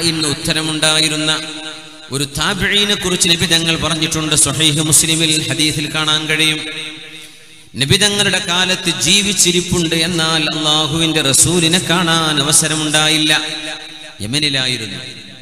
ദുആഇന് ഉത്തരമുണ്ടായിരുന്ന ഒരു താബിഈനെ കുറിച്ച് നബി തങ്ങൾ പറഞ്ഞിട്ടുണ്ട് സ്വഹീഹ് മുസ്ലിമിൽ ഹദീസിൽ കാണാൻ കഴിയും നബി തങ്ങളുടെ കാലത്ത് ജീവിച്ചിരിപ്പുണ്ട് എന്നാൽ അള്ളാഹുവിന്റെ റസൂലിനെ കാണാൻ അവസരമുണ്ടായില്ല യമനിലായിരുന്നു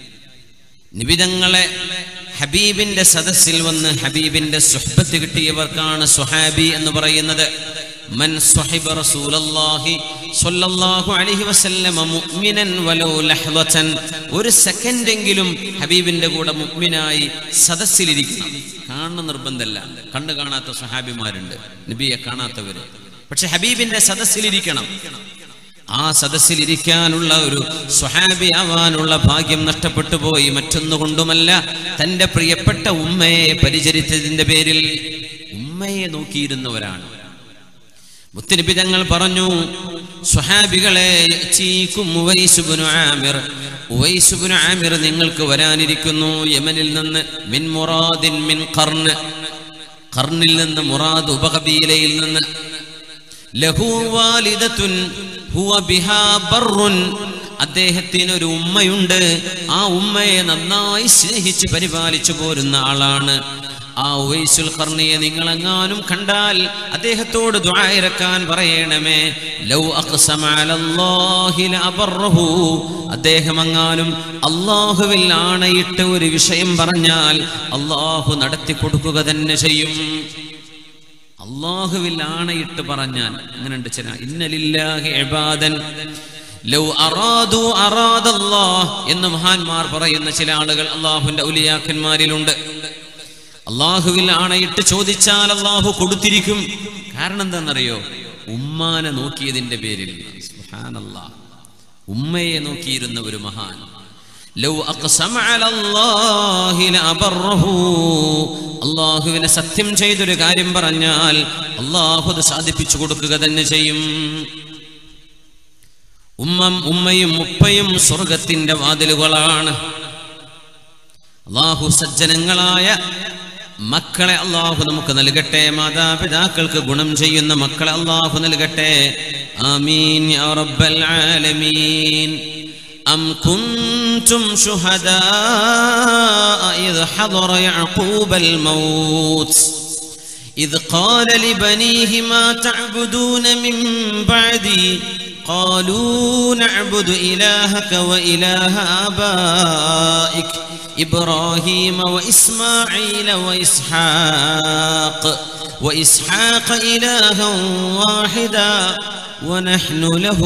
നിബിതങ്ങളെ ഹബീബിന്റെ സദസ്സിൽ വന്ന് ഹബീബിന്റെ സുഹബത്ത് കിട്ടിയവർക്കാണ് സുഹാബി എന്ന് പറയുന്നത് മൻ സ്വഹിബ റസൂലല്ലാഹി സ്വല്ലല്ലാഹു അലൈഹി വസല്ലമ മുഅ്മിനൻ വലൗ ലഹ്ളതൻ ഒരു സെക്കൻഡെങ്കിലും ഹബീബിന്റെ കൂടെ മുഅ്മിനായി സദസ്സിലിരിക്കണം കാണുന്ന നിർബന്ധമല്ല കണ്ണു കാണാത്ത സുഹാബിമാരുണ്ട് നബിയെ കാണാത്തവര് പക്ഷെ ഹബീബിന്റെ സദസ്സിലിരിക്കണം ആ സദസ്സിൽ ഇരിക്കാനുള്ള ഒരു സ്വഹാബി ആവാനുള്ള ഭാഗ്യം നഷ്ടപ്പെട്ടു പോയി മറ്റൊന്നുകൊണ്ടുമല്ല തന്റെ പ്രിയപ്പെട്ട ഉമ്മയെ പരിചരിച്ചതിന്റെ പേരിൽ ഉമ്മയെ നോക്കിയിരുന്നവരാണ് മുത്തനബി തങ്ങൾ പറഞ്ഞു സ്വഹാബികളെ യഅ്തീകും ഉവൈസുബ്നു ആമിർ ഉവൈസുബ്നു ആമിർ നിങ്ങൾക്ക് വരാനിരിക്കുന്നു യമനിൽ നിന്ന് മിൻ മുറാദിൻ മിൻ ഖർന് ഖർനിൽ നിന്ന് മുറാദ് ഉപകബീലയിൽ നിന്ന് ലഹു വാലിദത്തുൻ ഹുവ ബിഹാ ബർറുൻ അദ്ദേഹത്തിന് ഒരു ഉമ്മയുണ്ട് ആ ഉമ്മയെ നന്നായി സ്നേഹിച്ച് പരിപാലിച്ചു പോരുന്ന ആളാണ് ആ ഉവൈസുൽ ഖർണിയെ നിങ്ങളെങ്ങാനും കണ്ടാൽ അദ്ദേഹത്തോട് ദ്വായിരക്കാൻ പറയണമേ ലൗ അഖ്സമ അലല്ലാഹി ലഅബറഹു അദ്ദേഹം എങ്ങാനും അള്ളാഹുവിൽ ആണയിട്ട് ഒരു വിഷയം പറഞ്ഞാൽ അള്ളാഹു നടത്തി കൊടുക്കുക തന്നെ ചെയ്യും അള്ളാഹുവിൽ ആണയിട്ട് പറഞ്ഞാൽ അങ്ങനെയുണ്ട് ചില ഇന്നലില്ലാഹി ഇബാദൻ ലൗ അറാദു അറാദല്ലാഹ് എന്ന് മഹാന്മാർ പറയുന്ന ചില ആളുകൾ അള്ളാഹുവിന്റെ ഉലിയാക്കന്മാരിലുണ്ട് അള്ളാഹുവിൽ ആണയിട്ട് ചോദിച്ചാൽ അള്ളാഹു കൊടുത്തിരിക്കും കാരണം എന്താണെന്നറിയോ ഉമ്മാനെ നോക്കിയതിന്റെ പേരിൽ സുബ്ഹാനല്ലാഹ് ഉമ്മയെ നോക്കിയിരുന്ന ഒരു മഹാൻ ലൗ അഖ്സമ അലല്ലാഹി ലഅബറഹു അള്ളാഹുവിനെ സത്യം ചെയ്തൊരു കാര്യം പറഞ്ഞാൽ അള്ളാഹു അത് സാധിപ്പിച്ചു കൊടുക്കുക തന്നെ ചെയ്യും ഉമ്മം ഉമ്മയും ഉപ്പയും സ്വർഗത്തിന്റെ വാതിലുകളാണ് അള്ളാഹു സജ്ജനങ്ങളായ മക്കളെ അള്ളാഹു നമുക്ക് നൽകട്ടെ മാതാപിതാക്കൾക്ക് ഗുണം ചെയ്യുന്ന മക്കളെ അള്ളാഹു നൽകട്ടെ ആമീൻ യാ റബ്ബൽ ആലമീൻ أم كنتم شهداء إذ حضر يعقوب الموت إذ قال لبنيه ما تعبدون من بعدي قالوا نعبد إلهك وإله آبائك إبراهيم وإسماعيل وإسحاق وإسحاق إلها واحدا ونحن له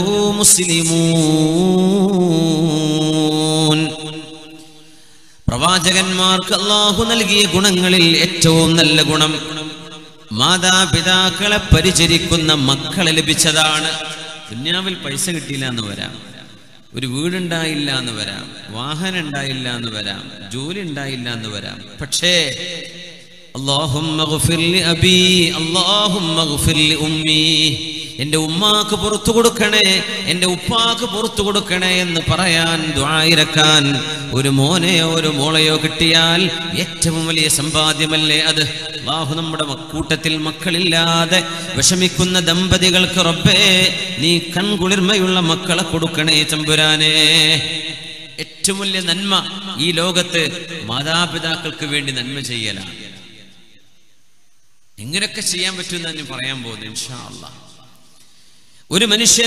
مسلمون പ്രവാചകന്മാർക്ക് അള്ളാഹു നൽകിയ ഗുണങ്ങളിൽ ഏറ്റവും നല്ല ഗുണം മാതാപിതാക്കളെ പരിചരിക്കുന്ന മക്കളെ ലഭിച്ചതാണ് ദുന്യാവിൽ പൈസ കിട്ടിയില്ല എന്ന് വരാം ഒരു വീടുണ്ടായില്ല എന്ന് വരാം വാഹനം ഉണ്ടായില്ല എന്ന് വരാം ജോലി ഉണ്ടായില്ല എന്ന് വരാം പക്ഷേ اللهم اغفر لأبي اللهم اغفر لأمي എന്റെ ഉമ്മാക്ക് പുറത്തു കൊടുക്കണേ എന്റെ ഉപ്പാക്ക് പുറത്തു കൊടുക്കണേ എന്ന് പറയാൻ ദ്വായിരക്കാൻ ഒരു മോനെയോ ഒരു മോളെയോ കിട്ടിയാൽ ഏറ്റവും വലിയ സമ്പാദ്യമല്ലേ അത് അള്ളാഹു നമ്മുടെ കൂട്ടത്തിൽ മക്കളില്ലാതെ വിഷമിക്കുന്ന ദമ്പതികൾക്ക് റബ്ബേ നീ കൺകുളിർമയുള്ള മക്കളെ കൊടുക്കണേ ചമ്പുരാനേ ഏറ്റവും വലിയ നന്മ ഈ ലോകത്ത് മാതാപിതാക്കൾക്ക് വേണ്ടി നന്മ ചെയ്യലാണ് എങ്ങനെയൊക്കെ ചെയ്യാൻ പറ്റുമെന്ന് ഞാൻ പറയാൻ പോകുന്നു ഇൻഷാ അല്ലാ ഒരു മനുഷ്യൻ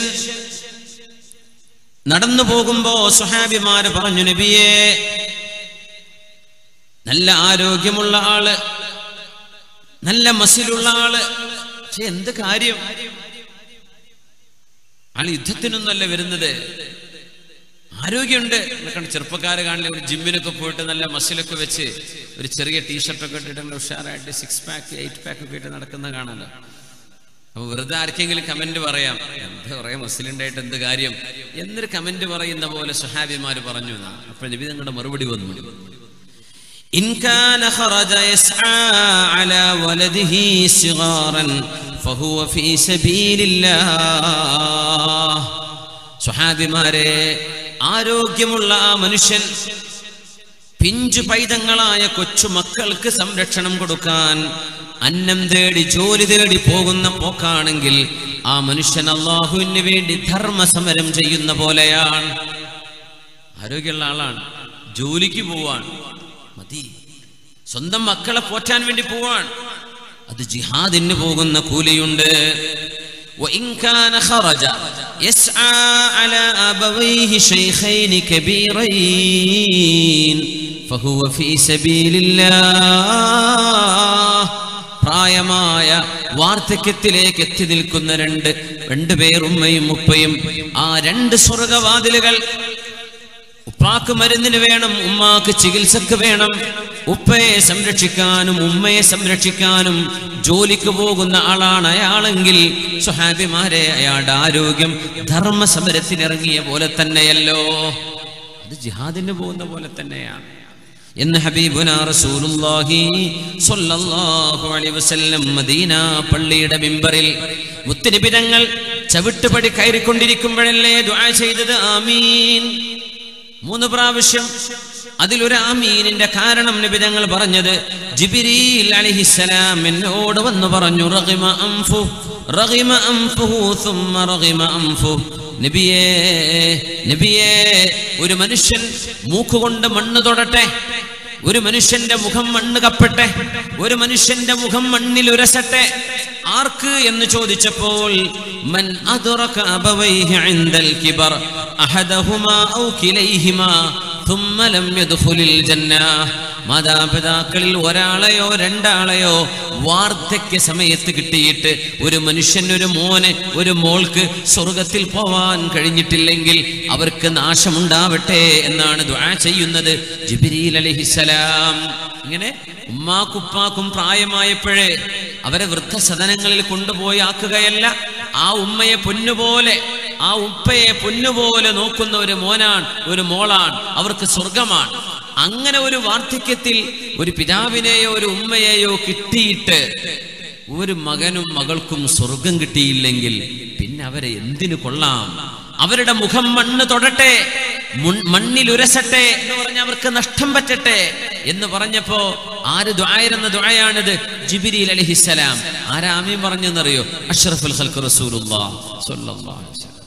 നടന്നു പോകുമ്പോ സുഹാബിമാര് പറഞ്ഞു നബിയെ നല്ല ആരോഗ്യമുള്ള ആള് നല്ല മസിലുള്ള ആള് പക്ഷെ എന്ത് കാര്യം ആൾ യുദ്ധത്തിനൊന്നല്ല വരുന്നത് ആരോഗ്യമുണ്ട് എന്നൊക്കെ ചെറുപ്പക്കാരെ കാണില്ല ഒരു ജിമ്മിനൊക്കെ പോയിട്ട് നല്ല മസിലൊക്കെ വെച്ച് ഒരു ചെറിയ ടീഷർട്ടൊക്കെ ഇട്ടിട്ട് നല്ല ഉഷാറായിട്ട് സിക്സ് പാക്ക് എയ്റ്റ് പാക്ക് ഒക്കെ ഇട്ട് നടക്കുന്ന കാണാലോ അപ്പൊ വെറുതെ ആർക്കെങ്കിലും കമന്റ് പറയാം എന്താ പറയാ മുസ്ലിം ഉണ്ടായിട്ട് എന്ത് കാര്യം എന്നൊരു കമന്റ് പറയുന്ന പോലെ സുഹാബിമാര് പറഞ്ഞു എന്നാ അപ്പൊ നബി നിങ്ങളുടെ മറുപടി വന്നു إن كان خرج يسعى على ولده صغارا فهو في سبيل الله സുഹാബിമാരെ ആരോഗ്യമുള്ള ആ മനുഷ്യൻ പിഞ്ചു പൈതങ്ങളായ കൊച്ചുമക്കൾക്ക് സംരക്ഷണം കൊടുക്കാൻ അന്നം തേടി ജോലി തേടി പോകുന്ന പോക്കാണെങ്കിൽ ആ മനുഷ്യൻ അള്ളാഹുവിന് വേണ്ടി ധർമ്മസമരം ചെയ്യുന്ന പോലെയാണ് ആരോഗ്യമുള്ള ആളാണ് ജോലിക്ക് പോവാണ് മതി സ്വന്തം മക്കളെ പോറ്റാൻ വേണ്ടി പോവാൻ അത് ജിഹാദിന് പോകുന്ന കൂലിയുണ്ട് وإن كان خرج يسعى على أبويه شيخين كبيرين فهو في سبيل الله പ്രായമായ വാർദ്ധക്യത്തിലേക്ക് എത്തി നിൽക്കുന്ന രണ്ട് രണ്ടുപേർ ഉമ്മയും ഉപ്പയും ആ രണ്ട് സ്വർഗവാതിലുകൾ ഉപ്പാക്ക് മരുന്നിന് വേണം ഉമ്മാക്ക് ചികിത്സക്ക് വേണം ഉപ്പയെ സംരക്ഷിക്കാനും ഉമ്മയെ സംരക്ഷിക്കാനും ജോലിക്ക് പോകുന്ന ആളാണ് അയാളെങ്കിൽ സുഹാബിമാരെ അയാളുടെ ആരോഗ്യം ധർമ്മ സമരത്തിനിറങ്ങിയ പോലെ തന്നെയല്ലോ അത് ജിഹാദിന് പോകുന്ന പോലെ തന്നെയാണ് എന്ന് ഹബീബുന റസൂലുള്ളാഹി സ്വല്ലല്ലാഹു അലൈഹി വസല്ലം മദീന പള്ളിയുടെ മിമ്പറിൽ മുത്തുനിബിതങ്ങൾ ചവിട്ടുപടി കയറിക്കൊണ്ടിരിക്കുമ്പോഴല്ലേ ദുആ ചെയ്തത് ആമീൻ മൂന്ന് പ്രാവശ്യം അതിലൊരു ആമീനിന്റെ കാരണം നബി ഞങ്ങൾ പറഞ്ഞത് ജിബിരീൽ അലിഹിസലാം എന്നോട് വന്ന് പറഞ്ഞു റഗിമ അംഫു റഗിമ അംഫുഹു സുമ്മ റഗിമ അംഫു നബിയേ നബിയേ ഒരു മനുഷ്യൻ മൂക്കുകൊണ്ട് മണ്ണ് തൊടട്ടെ ഒരു മനുഷ്യന്റെ മുഖം മണ്ണ് കപ്പട്ടെ ഒരു മനുഷ്യന്റെ മുഖം മണ്ണിൽ ഉരസട്ടെ ആർക്ക് എന്ന് ചോദിച്ചപ്പോൾ മൻ അദ്റക അബവൈഹി ഇൻദൽ കിബർ അഹദഹുമാ ഔ കിലൈഹിമാ ثم لم يدخل الجنة മാതാപിതാക്കളിൽ ഒരാളെയോ രണ്ടാളെയോ വാർദ്ധക്യ സമയത്ത് കിട്ടിയിട്ട് ഒരു മനുഷ്യൻ ഒരു മോന് ഒരു മോൾക്ക് സ്വർഗത്തിൽ പോവാൻ കഴിഞ്ഞിട്ടില്ലെങ്കിൽ അവർക്ക് നാശമുണ്ടാവട്ടെ എന്നാണ് ദുആ ചെയ്യുന്നത് ജിബിരിൽ അലഹിസലാം ഇങ്ങനെ ഉമ്മാക്കുപ്പാക്കും പ്രായമായപ്പോഴേ അവരെ വൃദ്ധസദനങ്ങളിൽ കൊണ്ടുപോയി ആക്കുകയല്ല ആ ഉമ്മയെ പൊന്നുപോലെ ആ ഉപ്പയെ പൊന്നുപോലെ നോക്കുന്ന ഒരു മോനാണ് ഒരു മോളാണ് അവർക്ക് സ്വർഗമാണ് അങ്ങനെ ഒരു വാർദ്ധക്യത്തിൽ ഒരു പിതാവിനെയോ ഒരു ഉമ്മയെയോ കിട്ടിയിട്ട് ഒരു മകനും മകൾക്കും സ്വർഗം കിട്ടിയില്ലെങ്കിൽ പിന്നെ അവരെ എന്തിനു കൊള്ളാം അവരുടെ മുഖം മണ്ണ് തൊടട്ടെ മുൻ- മണ്ണിൽ ഉരസട്ടെ എന്ന് പറഞ്ഞ അവർക്ക് നഷ്ടം പറ്റട്ടെ എന്ന് പറഞ്ഞപ്പോ ആര് ദ്വായരെന്ന ദ്വായാണിത് ജിബിരിൽ അലഹിസലാം ആരാമീൻ പറഞ്ഞെന്നറിയോ അഷ്റഫുൽ ഖൽഖ് റസൂലുള്ളാഹ് സ്വല്ലല്ലാഹു അലൈഹി വസല്ലം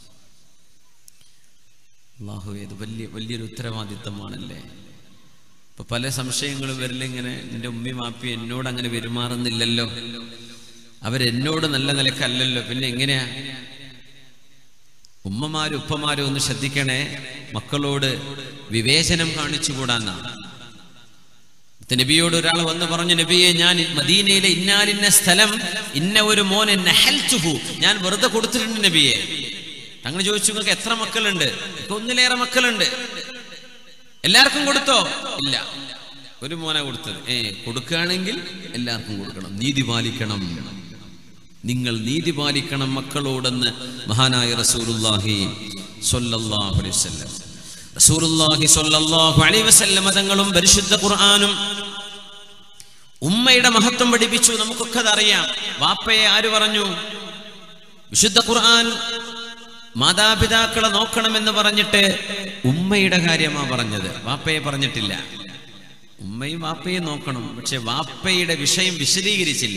അള്ളാഹു ഇത് വലിയ വലിയൊരു ഉത്തരവാദിത്തമാണല്ലേ ഇപ്പൊ പല സംശയങ്ങളും വരില്ല ഇങ്ങനെ എൻ്റെ ഉമ്മി മാപ്പി എന്നോട് അങ്ങനെ പെരുമാറുന്നില്ലല്ലോ അവരെന്നോട് നല്ല നിലക്കല്ലല്ലോ പിന്നെ എങ്ങനെയാ ഉമ്മമാരും ഉപ്പമാരും ഒന്ന് ശ്രദ്ധിക്കണേ മക്കളോട് വിവേചനം കാണിച്ചുകൂടാന്നാ നബിയോട് ഒരാൾ വന്ന് പറഞ്ഞു നബിയെ ഞാൻ മദീനയിലെ ഇന്നാലിന്ന സ്ഥലം ഇന്ന ഒരു മോനെ നഹൽച്ചുഹു ഞാൻ വെറുതെ കൊടുത്തിട്ടുണ്ട് നബിയെ അങ്ങനെ ചോദിച്ചു നിങ്ങൾക്ക് എത്ര മക്കളുണ്ട് എനിക്ക് ഒന്നിലേറെ മക്കളുണ്ട് എല്ലാവർക്കും കൊടുത്തോ ഇല്ല ഒരു മോനെ കൊടുത്തത് ഏ കൊടുക്കുകയാണെങ്കിൽ എല്ലാവർക്കും കൊടുക്കണം നീതി പാലിക്കണം നിങ്ങൾ നീതി പാലിക്കണം മക്കളോടെന്ന് മഹാനായ റസൂലുള്ളാഹി സ്വല്ലല്ലാഹു അലൈഹി വസല്ലം റസൂലുള്ളാഹി സ്വല്ലല്ലാഹു അലൈഹി വസല്ലം തങ്ങളും പരിശുദ്ധ ഖുർആനും ഉമ്മയുടെ മഹത്വം പഠിപ്പിച്ചു നമുക്കൊക്കെ അതറിയാം വാപ്പയെ ആര് പറഞ്ഞു വിശുദ്ധ ഖുർആൻ മാതാപിതാക്കളെ നോക്കണമെന്ന് പറഞ്ഞിട്ട് ഉമ്മയുടെ കാര്യമാ പറഞ്ഞത് വാപ്പയെ പറഞ്ഞിട്ടില്ല ഉമ്മയും വാപ്പയും നോക്കണം പക്ഷെ വാപ്പയുടെ വിഷയം വിശദീകരിച്ചില്ല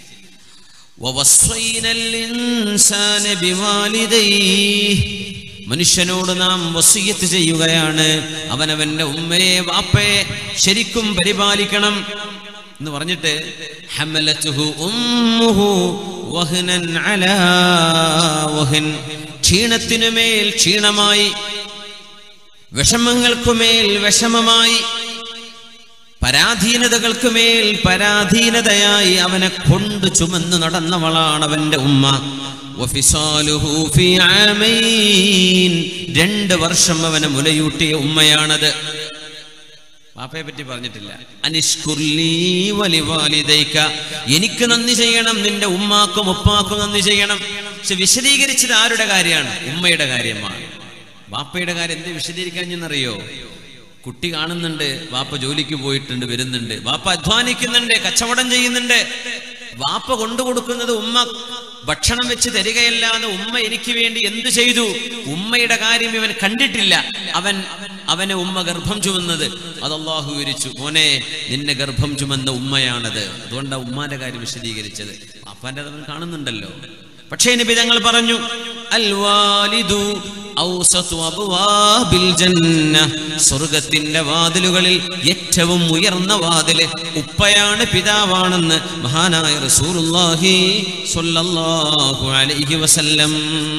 ووصينا الإنسان بوالديه മനുഷ്യനോട് നാം വസീയത്ത് ചെയ്യുകയാണ് അവനവന്റെ ഉമ്മയെ വാപ്പയെ ശരിക്കും പരിപാലിക്കണം എന്ന് പറഞ്ഞിട്ട് ഹമലത്തുഹു ഉമ്മുഹു വഹ്നൻ അലാ വഹ്ൻ ക്ഷീണത്തിനുമേൽ ക്ഷീണമായി വിഷമങ്ങൾക്കുമേൽ വിഷമമായി പരാധീനതകൾക്ക് മേൽ പരാധീനതയായി അവനെ കൊണ്ട് ചുമന്ന് നടന്നവളാണ് അവന്റെ ഉമ്മ വഫിസാലുഹു ഫീ ആമൈൻ. രണ്ട് വർഷം അവനെ മുലയൂട്ടിയ ഉമ്മയാണത് പാപ്പയെ പറ്റി പറഞ്ഞിട്ടില്ല അനിഷ്കുർലീ വലിവാലിദൈക എനിക്ക് നന്ദി ചെയ്യണം നിന്റെ ഉമ്മാക്കും ഉപ്പാക്കും നന്ദി ചെയ്യണം പക്ഷെ വിശദീകരിച്ചത് ആരുടെ കാര്യമാണ് ഉമ്മയുടെ കാര്യമാണ് വാപ്പയുടെ കാര്യം എന്ത് വിശദീകരിക്കാഞ്ഞെന്നറിയോ കുട്ടി കാണുന്നുണ്ട് വാപ്പ ജോലിക്ക് പോയിട്ടുണ്ട് വരുന്നുണ്ട് വാപ്പ അധ്വാനിക്കുന്നുണ്ട് കച്ചവടം ചെയ്യുന്നുണ്ട് വാപ്പ കൊണ്ടു കൊടുക്കുന്നത് ഉമ്മ ഭക്ഷണം വെച്ച് തരികയല്ലാതെ ഉമ്മ എനിക്ക് വേണ്ടി എന്ത് ചെയ്തു ഉമ്മയുടെ കാര്യം ഇവൻ കണ്ടിട്ടില്ല അവൻ അവനെ ഉമ്മ ഗർഭം ചുമന്നത് അത് അള്ളാഹു വിവരിച്ചു മോനെ നിന്നെ ഗർഭം ചുമന്ന ഉമ്മയാണത് അതുകൊണ്ടാണ് ഉമ്മാന്റെ കാര്യം വിശദീകരിച്ചത് വാപ്പാന്റെ അത് അവൻ കാണുന്നുണ്ടല്ലോ പക്ഷേ നബി തങ്ങൾ പറഞ്ഞു അൽ വാലിദു ഔസതു അബ്വാബിൽ ജന്ന സ്വർഗത്തിന്റെ വാതിലുകളിൽ ഏറ്റവും ഉയർന്ന വാതില് ഉപ്പയാണ് പിതാവാണെന്ന് മഹാനായ റസൂലുള്ളാഹി സ്വല്ലല്ലാഹു അലൈഹി വസല്ലം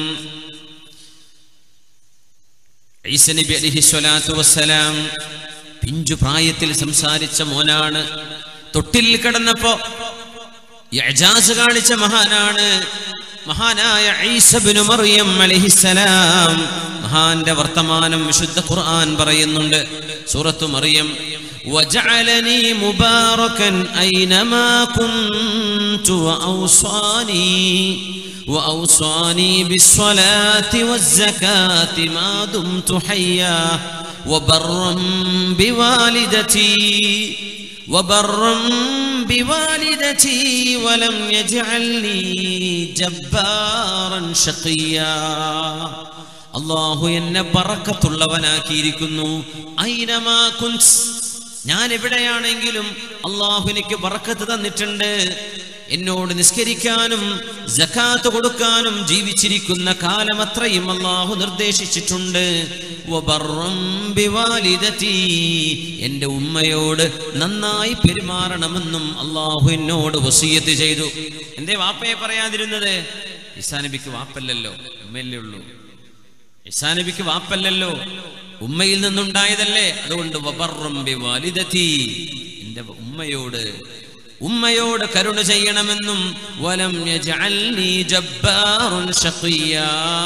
ഈസ നബി അലൈഹി സ്വലാത്തു വസ്സലാം പിഞ്ചു പ്രായത്തിൽ സംസാരിച്ച മോനാണ് തൊട്ടിൽ കിടന്നപ്പോ ഇഅ്ജാസ് കാണിച്ച മഹാനാണ് മഹാനായ ഈസബിനു മറിയം അലൈഹിസ്സലാം മഹാന്റെ വർത്തമാനം വിശുദ്ധ ഖുർആൻ പറയുന്നുണ്ട് സൂറത്തു മറിയം وجعلني مباركا أينما كنت وأوصاني وأوصاني بالصلاة والزكاة ما دمت حيا وبرا بوالدتي وبرا بوالدتي ولم يجعلني جبارا شقيا അള്ളാഹു എന്നെ ബറക്കത്തുള്ളവനാക്കിയിരിക്കുന്നു ഐനമാ കുൻസ് ഞാൻ എവിടെയാണെങ്കിലും അള്ളാഹു എനിക്ക് ബറക്കത്ത് തന്നിട്ടുണ്ട് എന്നോട് നിസ്കരിക്കാനും ജക്കാത്ത് കൊടുക്കാനും ജീവിച്ചിരിക്കുന്ന കാലം അത്രയും അള്ളാഹു നിർദ്ദേശിച്ചിട്ടുണ്ട് വബർറം ബിവാലിദതി. എന്റെ ഉമ്മയോട് നന്നായി പെരുമാറണമെന്നും അള്ളാഹു എന്നോട് വസീയത്ത് ചെയ്തു എന്തേ വാപ്പയെ പറയാതിരുന്നത് ഈസാ നബിക്ക് വാപ്പല്ലല്ലോ ഉമ്മയല്ലേ ഉള്ളൂ ഈസാ നബിക്ക് വാപ്പല്ലല്ലോ ഉമ്മയിൽ നിന്നുണ്ടായതല്ലേ അതുകൊണ്ട് വബർറം ബിവാലിദതി. എന്റെ ഉമ്മയോട് ഉമ്മയോട് കരുണ ചെയ്യണമെന്നും വലം യജഅൽനി ജബ്ബാറുൻ ശഖിയ്യാ.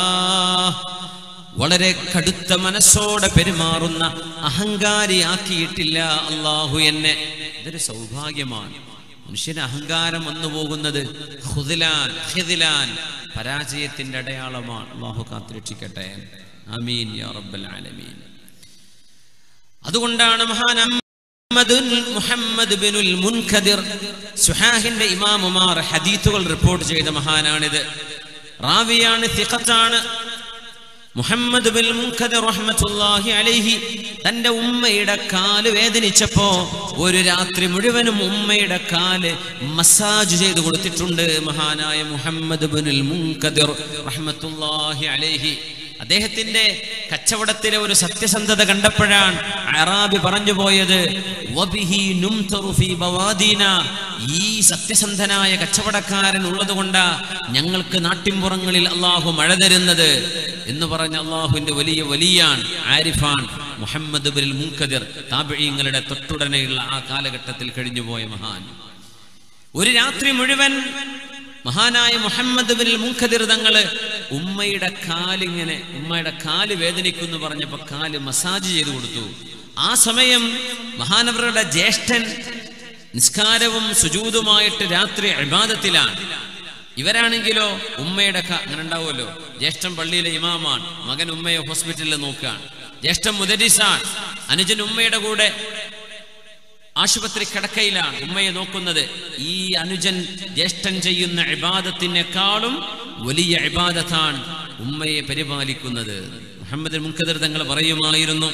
വളരെ കടുത്ത മനസ്സോടെ പെരുമാറുന്ന അഹങ്കാരിയാക്കിയിട്ടില്ല അള്ളാഹു എന്നെ ഇതൊരു സൗഭാഗ്യമാണ് മനുഷ്യന് അഹങ്കാരം വന്നു പോകുന്നത് ഹുദിലാൻ ഹിദിലാൻ പരാജയത്തിന്റെ അടയാളമാണ് അള്ളാഹു കാത്തുരക്ഷിക്കട്ടെ ആമീൻ യാ റബ്ബൽ ആലമീൻ അതുകൊണ്ടാണ് മഹാൻ മുഹമ്മദുൻ മുഹമ്മദ് ബിനുൽ മുൻഖദിർ സുഹാഹിന്റെ ഇമാമുമാർ ഹദീത്തുകൾ റിപ്പോർട്ട് ചെയ്ത മഹാനാണിത് റാവിയാണ് തിഖത്താണ് മുഹമ്മദ് ബിൻ മുൻഖദിർ റഹ്മത്തുള്ളാഹി അലൈഹി തന്റെ ഉമ്മയുടെ കാല് വേദനിച്ചപ്പോ ഒരു രാത്രി മുഴുവനും ഉമ്മയുടെ കാല് മസാജ് ചെയ്തു കൊടുത്തിട്ടുണ്ട് മഹാനായ മുഹമ്മദ് ബിനുൽ മുൻഖദിർ റഹ്മത്തുള്ളാഹി അലൈഹി അദ്ദേഹത്തിന്റെ കച്ചവടത്തിലെ ഒരു സത്യസന്ധത കണ്ടപ്പോഴാണ് അറാബി പറഞ്ഞു പോയത് "വബിഹി നുംതറു ഫീ ബവാദീന." ഈ സത്യസന്ധനായ കച്ചവടക്കാരൻ ഉള്ളത് കൊണ്ടാ ഞങ്ങൾക്ക് നാട്ടിൻപുറങ്ങളിൽ അള്ളാഹു മഴ തരുന്നത് എന്ന് പറഞ്ഞ അള്ളാഹുവിന്റെ വലിയ വലിയാൻ ആരിഫാൻ മുഹമ്മദ് ബിൻ മുൻകദിർ താപിഴീങ്ങളുടെ തൊട്ടുടനെയുള്ള ആ കാലഘട്ടത്തിൽ കഴിഞ്ഞുപോയ മഹാൻ ഒരു രാത്രി മുഴുവൻ മഹാനായ മുഹമ്മദ് ബിൻ മുൻഖദിർ തങ്ങള് ഉമ്മയുടെ കാലിങ്ങനെ ഉമ്മയുടെ കാല് വേദനിക്കുന്നു പറഞ്ഞപ്പോ കാല് മസാജ് ചെയ്തു കൊടുത്തു ആ സമയം മഹാനവരുടെ ജ്യേഷ്ഠൻ നിസ്കാരവും സുജൂതുമായിട്ട് രാത്രി അഭിവാദത്തിലാണ് ഇവരാണെങ്കിലോ ഉമ്മയുടെ ക- അങ്ങനെ ഉണ്ടാവുമല്ലോ ജ്യേഷ്ഠൻ പള്ളിയിലെ ഇമാമാണ് മകൻ ഉമ്മയെ ഹോസ്പിറ്റലിൽ നോക്കുകയാണ് ജ്യേഷ്ഠൻ മുദരിസാൻ അനുജൻ ഉമ്മയുടെ കൂടെ ആശുപത്രി കിടക്കയിലാണ് ഉമ്മയെ നോക്കുന്നത് ഈ അനുജൻ ജ്യേഷ്ഠൻ ചെയ്യുന്ന ഇബാദത്തിനേക്കാളും വലിയ ഇബാദത്താണ് ഉമ്മയെ പരിപാലിക്കുന്നത് മുഹമ്മദ് മുൻകദർ തങ്ങൾ പറയുമായിരുന്നു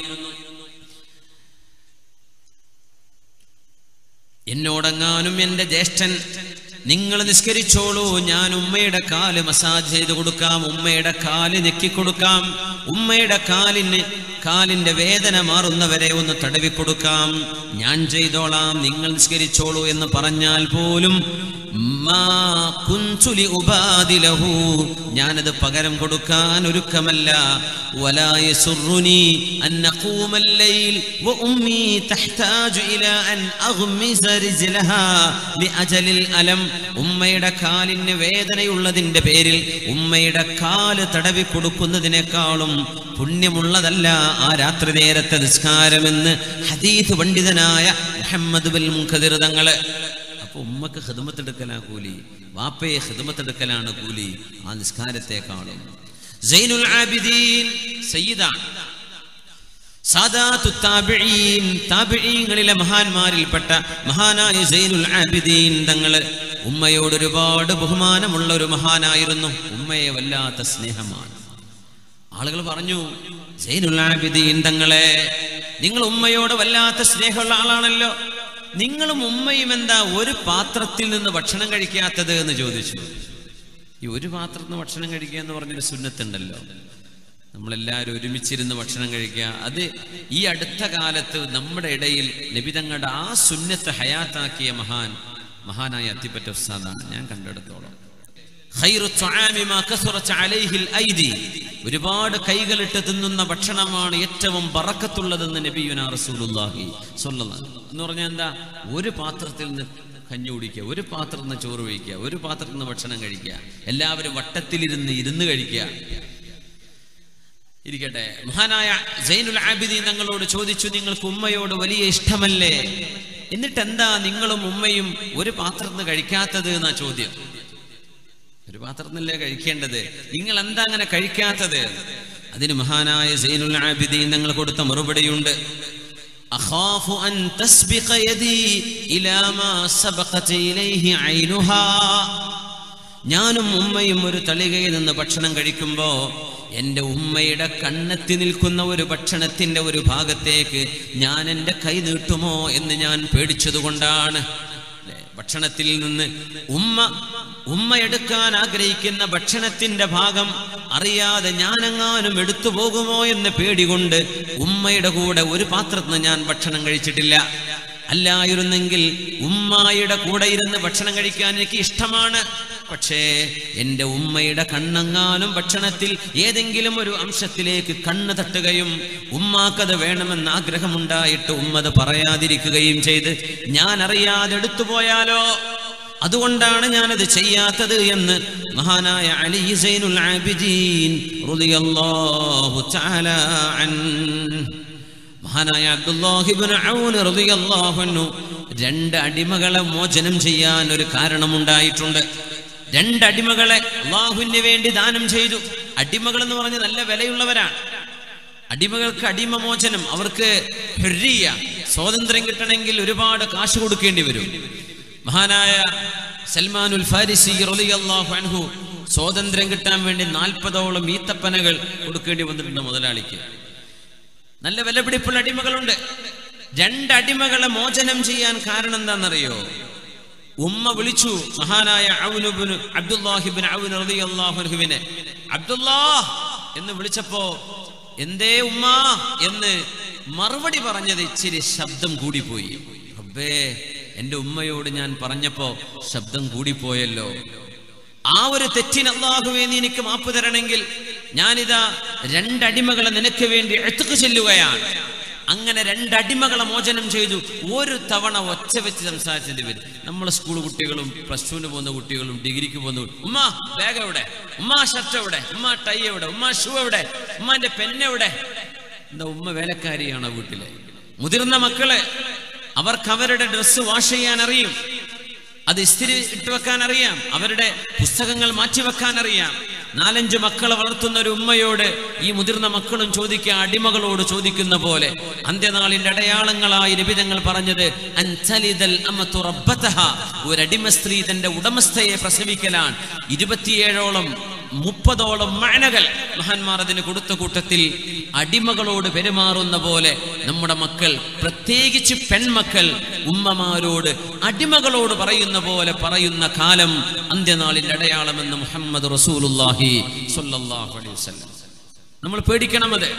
എന്നോടങ്ങാനും എൻ്റെ ജ്യേഷ്ഠൻ നിങ്ങൾ നിസ്കരിച്ചോളൂ ഞാൻ ഉമ്മയുടെ കാല് മസാജ് ചെയ്ത് കൊടുക്കാം ഉമ്മയുടെ കാല് ഞെക്കിക്കൊടുക്കാം ഉമ്മയുടെ കാലിന് കാലിന്റെ വേദന മാറുന്നവരെ ഒന്ന് തടവി കൊടുക്കാം ഞാൻ ചെയ്തോളാം നിങ്ങൾ നിസ്കരിച്ചോളൂ എന്ന് പറഞ്ഞാൽ പോലും മാ കുൻതു ലി ഉബാദിലഹു. ഞാനത് പകരം കൊടുക്കാൻ ഒരുക്കമല്ല ولا يسرني أن نقوم الليل وأمي تحتاج إلى أن أغمز رجلها لأجل الألم ഉമ്മയുടെ കാലിന് വേദനയുള്ളതിന്റെ പേരിൽ ഉമ്മയുടെ കാല് തടവി കൊടുക്കുന്നതിനേക്കാളും പുണ്യമുള്ളതല്ല ആ രാത്രി നേരത്തെ നിസ്കാരമെന്ന് ഹദീത്ത് പണ്ഡിതനായ മുഹമ്മദ് ബിൻ മുഖദിർ തങ്ങള് അപ്പൊ ഉമ്മക്ക് ഹിദമത്തെടുക്കലാ കൂലി വാപ്പയെ ഹിദമത്തെടുക്കലാണ് കൂലി ആ നിസ്കാരത്തെക്കാളും സൈനുൽ ആബിദീൻ സയ്യിദാണ് സാദാത്തു താബിഈൻ താബിഈങ്ങളിലെ മഹാന്മാരിൽപ്പെട്ട മഹാനായ സൈനുൽ ആബിദീൻ തങ്ങള് ഉമ്മയോട് ഒരുപാട് ബഹുമാനമുള്ള ഒരു മഹാനായിരുന്നു ഉമ്മയെ വല്ലാത്ത സ്നേഹമാണ് ആളുകൾ പറഞ്ഞു സൈനുൽ ആബിദീൻ തങ്ങളെ നിങ്ങൾ ഉമ്മയോട് വല്ലാത്ത സ്നേഹമുള്ള ആളാണല്ലോ നിങ്ങളും ഉമ്മയും എന്താ ഒരു പാത്രത്തിൽ നിന്ന് ഭക്ഷണം കഴിക്കാത്തത് എന്ന് ചോദിച്ചു ഈ ഒരു പാത്രത്തിൽ നിന്ന് ഭക്ഷണം കഴിക്കുക എന്ന് പറഞ്ഞൊരു സുന്നത്തുണ്ടല്ലോ നമ്മളെല്ലാവരും ഒരുമിച്ചിരുന്ന് ഭക്ഷണം കഴിക്കുക അത് ഈ അടുത്ത കാലത്ത് നമ്മുടെ ഇടയിൽ നബിതങ്ങളുടെ ആ സുന്നത്ത് ഹയാത്താക്കിയ മഹാൻ മഹാനായ അത്തിപ്പറ്റ ഉസ്താദാണ് ഞാൻ കണ്ടെടുത്തോളം ഖൈറു ത്വആമി മാ കസുറത്ത് അലൈഹിൽ ഐദി. ഒരുപാട് കൈകളിട്ട് തിന്നുന്ന ഭക്ഷണമാണ് ഏറ്റവും ബറക്കത്തുള്ളതെന്ന് നബിയുന റസൂലുള്ളാഹി സ്വല്ലല്ലാഹു എന്ന് പറഞ്ഞാൽ എന്താ ഒരു പാത്രത്തിൽ നിന്ന് കഞ്ഞി കുടിക്കുക ഒരു പാത്രത്തിൽ നിന്ന് ചോറ് കഴിക്കുക ഒരു പാത്രത്തിൽ നിന്ന് ഭക്ഷണം കഴിക്കുക എല്ലാവരും വട്ടത്തിലിരുന്ന് ഇരുന്ന് കഴിക്കുക ഇരിക്കട്ടെ മഹാനായ സൈനുൽ ആബിദി തങ്ങളോട് ചോദിച്ചു നിങ്ങൾക്ക് ഉമ്മയോട് വലിയ ഇഷ്ടമല്ലേ എന്നിട്ട് എന്താ നിങ്ങളും ഉമ്മയും ഒരു പാത്രത്തിൽ നിന്ന് കഴിക്കാത്തത് എന്നാ ചോദ്യം ഒരു പാത്രത്തിനല്ലേ കഴിക്കേണ്ടത് നിങ്ങൾ എന്താ അങ്ങനെ കഴിക്കാത്തത് അതിന് മഹാനായ സൈനുൽ ആബിദീൻ തങ്ങൾ കൊടുത്ത മറുപടിയുണ്ട് അഖാഫു അൻ തസ്ബിഖ യദി ഇലാ മാ സബഖത ഇലൈഹി ഐനുഹാ ഞാനും ഉമ്മയും ഒരു തളികയിൽ നിന്ന് ഭക്ഷണം കഴിക്കുമ്പോ എൻ്റെ ഉമ്മയുടെ കണ്ണെത്തി നിൽക്കുന്ന ഒരു ഭക്ഷണത്തിന്റെ ഒരു ഭാഗത്തേക്ക് ഞാൻ എൻ്റെ കൈ നീട്ടുമോ എന്ന് ഞാൻ പേടിച്ചതുകൊണ്ടാണ് അല്ലേ? ഭക്ഷണത്തിൽ നിന്ന് ഉമ്മ ഉമ്മ എടുക്കാൻ ആഗ്രഹിക്കുന്ന ഭക്ഷണത്തിന്റെ ഭാഗം അറിയാതെ ഞാനെങ്ങാനും എടുത്തു പോകുമോ എന്ന് പേടികൊണ്ട് ഉമ്മയുടെ കൂടെ ഒരു പാത്രത്തിൽ നിന്ന് ഞാൻ ഭക്ഷണം കഴിച്ചിട്ടില്ല അല്ലായിരുന്നെങ്കിൽ ഉമ്മായുടെ കൂടെ ഇരുന്ന് ഭക്ഷണം കഴിക്കാൻ എനിക്ക് ഇഷ്ടമാണ് പക്ഷേ എൻ്റെ ഉമ്മയുടെ കണ്ണെങ്ങാനും ഭക്ഷണത്തിൽ ഏതെങ്കിലും ഒരു അംശത്തിലേക്ക് കണ്ണ് തട്ടുകയും ഉമ്മാക്കത് വേണമെന്ന് ആഗ്രഹമുണ്ടായിട്ട് ഉമ്മത് പറയാതിരിക്കുകയും ചെയ്ത് ഞാൻ അറിയാതെ എടുത്തു പോയാലോ അതുകൊണ്ടാണ് ഞാനത് ചെയ്യാത്തത് എന്ന് മഹാനായ അലി സൈനുൽ ആബിദീൻ റളിയല്ലാഹു തആല അൻഹു മഹാനായ അബ്ദുല്ലാഹിബ്നു ഔൻ റളിയല്ലാഹു അൻഹു രണ്ട് അടിമകളെ മോചനം ചെയ്യാൻ ഒരു കാരണമുണ്ടായിട്ടുണ്ട് രണ്ട് അടിമകളെ അള്ളാഹുവിന് വേണ്ടി ദാനം ചെയ്തു അടിമകൾ എന്ന് പറഞ്ഞ നല്ല വിലയുള്ളവരാണ് അടിമകൾക്ക് അടിമ മോചനം അവർക്ക് ഹുർരിയ സ്വാതന്ത്ര്യം കിട്ടണമെങ്കിൽ ഒരുപാട് കാശ് കൊടുക്കേണ്ടി വരും മഹാനായ സൽമാനുൽ ഫാരിസി റളിയല്ലാഹു അൻഹു സ്വാതന്ത്ര്യം കിട്ടാൻ വേണ്ടി നാൽപ്പതോളം ഈത്തപ്പനകൾ കൊടുക്കേണ്ടി വന്നിട്ടുണ്ട് മുതലാളിക്ക് നല്ല വിലപിടിപ്പുള്ള അടിമകളുണ്ട് രണ്ട് അടിമകളെ മോചനം ചെയ്യാൻ കാരണം എന്താണെന്നറിയോ ഉമ്മ വിളിച്ചു മഹാനായ ഔനുബിന് അബ്ദുല്ലാഹിബിൻ ഔൻ റളിയല്ലാഹുവിനെ അബ്ദുല്ലാ എന്ന് വിളിച്ചപ്പോ എന്തേ ഉമ്മ എന്ന് മറുപടി പറഞ്ഞത് ഇച്ചിരി ശബ്ദം കൂടിപ്പോയി റബ്ബേ എന്റെ ഉമ്മയോട് ഞാൻ പറഞ്ഞപ്പോ ശബ്ദം കൂടിപ്പോയല്ലോ ആ ഒരു തെറ്റിന് അള്ളാഹുവേ നീ എനിക്ക് മാപ്പ് തരണമെങ്കിൽ ഞാനിതാ രണ്ടടിമകളെ നിനക്ക് വേണ്ടി എത്തുക്ക് ചെല്ലുകയാണ് അങ്ങനെ രണ്ടടിമകളെ മോചനം ചെയ്തു ഒരു തവണ ഒച്ച വെച്ച് സംസാരിച്ചത് വരും നമ്മളെ സ്കൂൾ കുട്ടികളും പ്ലസ് ടുവിന് പോകുന്ന കുട്ടികളും ഡിഗ്രിക്ക് പോകുന്ന കുട്ടി- ഉമ്മ ബാഗ് എവിടെ ഉമ്മ ഷർട്ട് എവിടെ ഉമ്മ ടൈ എവിടെ ഉമ്മ ഷൂ എവിടെ ഉമ്മാന്റെ പെണ്ണ് എവിടെ എന്താ ഉമ്മ വേലക്കാരിയാണോ വീട്ടിലെ മുതിർന്ന മക്കളെ അവർക്ക് അവരുടെ ഡ്രസ്സ് വാഷ് ചെയ്യാൻ അറിയും അത് ഇസ്തിരി ഇട്ട് വെക്കാൻ അറിയാം അവരുടെ പുസ്തകങ്ങൾ മാറ്റിവെക്കാൻ അറിയാം നാലഞ്ച് മക്കളെ വളർത്തുന്ന ഒരു ഉമ്മയോട് ഈ മുതിർന്ന മക്കളും ചോദിക്കുക അടിമകളോട് ചോദിക്കുന്ന പോലെ അന്ത്യനാളിന്റെ അടയാളങ്ങളായി നിബിതങ്ങൾ പറഞ്ഞത് അൻതലിദൽ അമതു റബ്ബതഹ. ഒരടിമ സ്ത്രീ തന്റെ ഉടമസ്ഥയെ പ്രസവിക്കലാണ് ഇരുപത്തിയേഴോളം മുപ്പതോളം മഴകൾ മഹാന്മാർ അതിന് കൊടുത്ത കൂട്ടത്തിൽ അടിമകളോട് പെരുമാറുന്ന പോലെ നമ്മുടെ മക്കൾ പ്രത്യേകിച്ച് പെൺമക്കൾ ഉമ്മമാരോട് അടിമകളോട് പറയുന്ന പോലെ പറയുന്ന കാലം അന്ത്യനാളിന്റെ അടയാളമെന്ന് മുഹമ്മദ് റസൂലുല്ലാഹി സ്വല്ലല്ലാഹു അലൈഹി വസല്ലം നമ്മൾ പേടിക്കണം അത്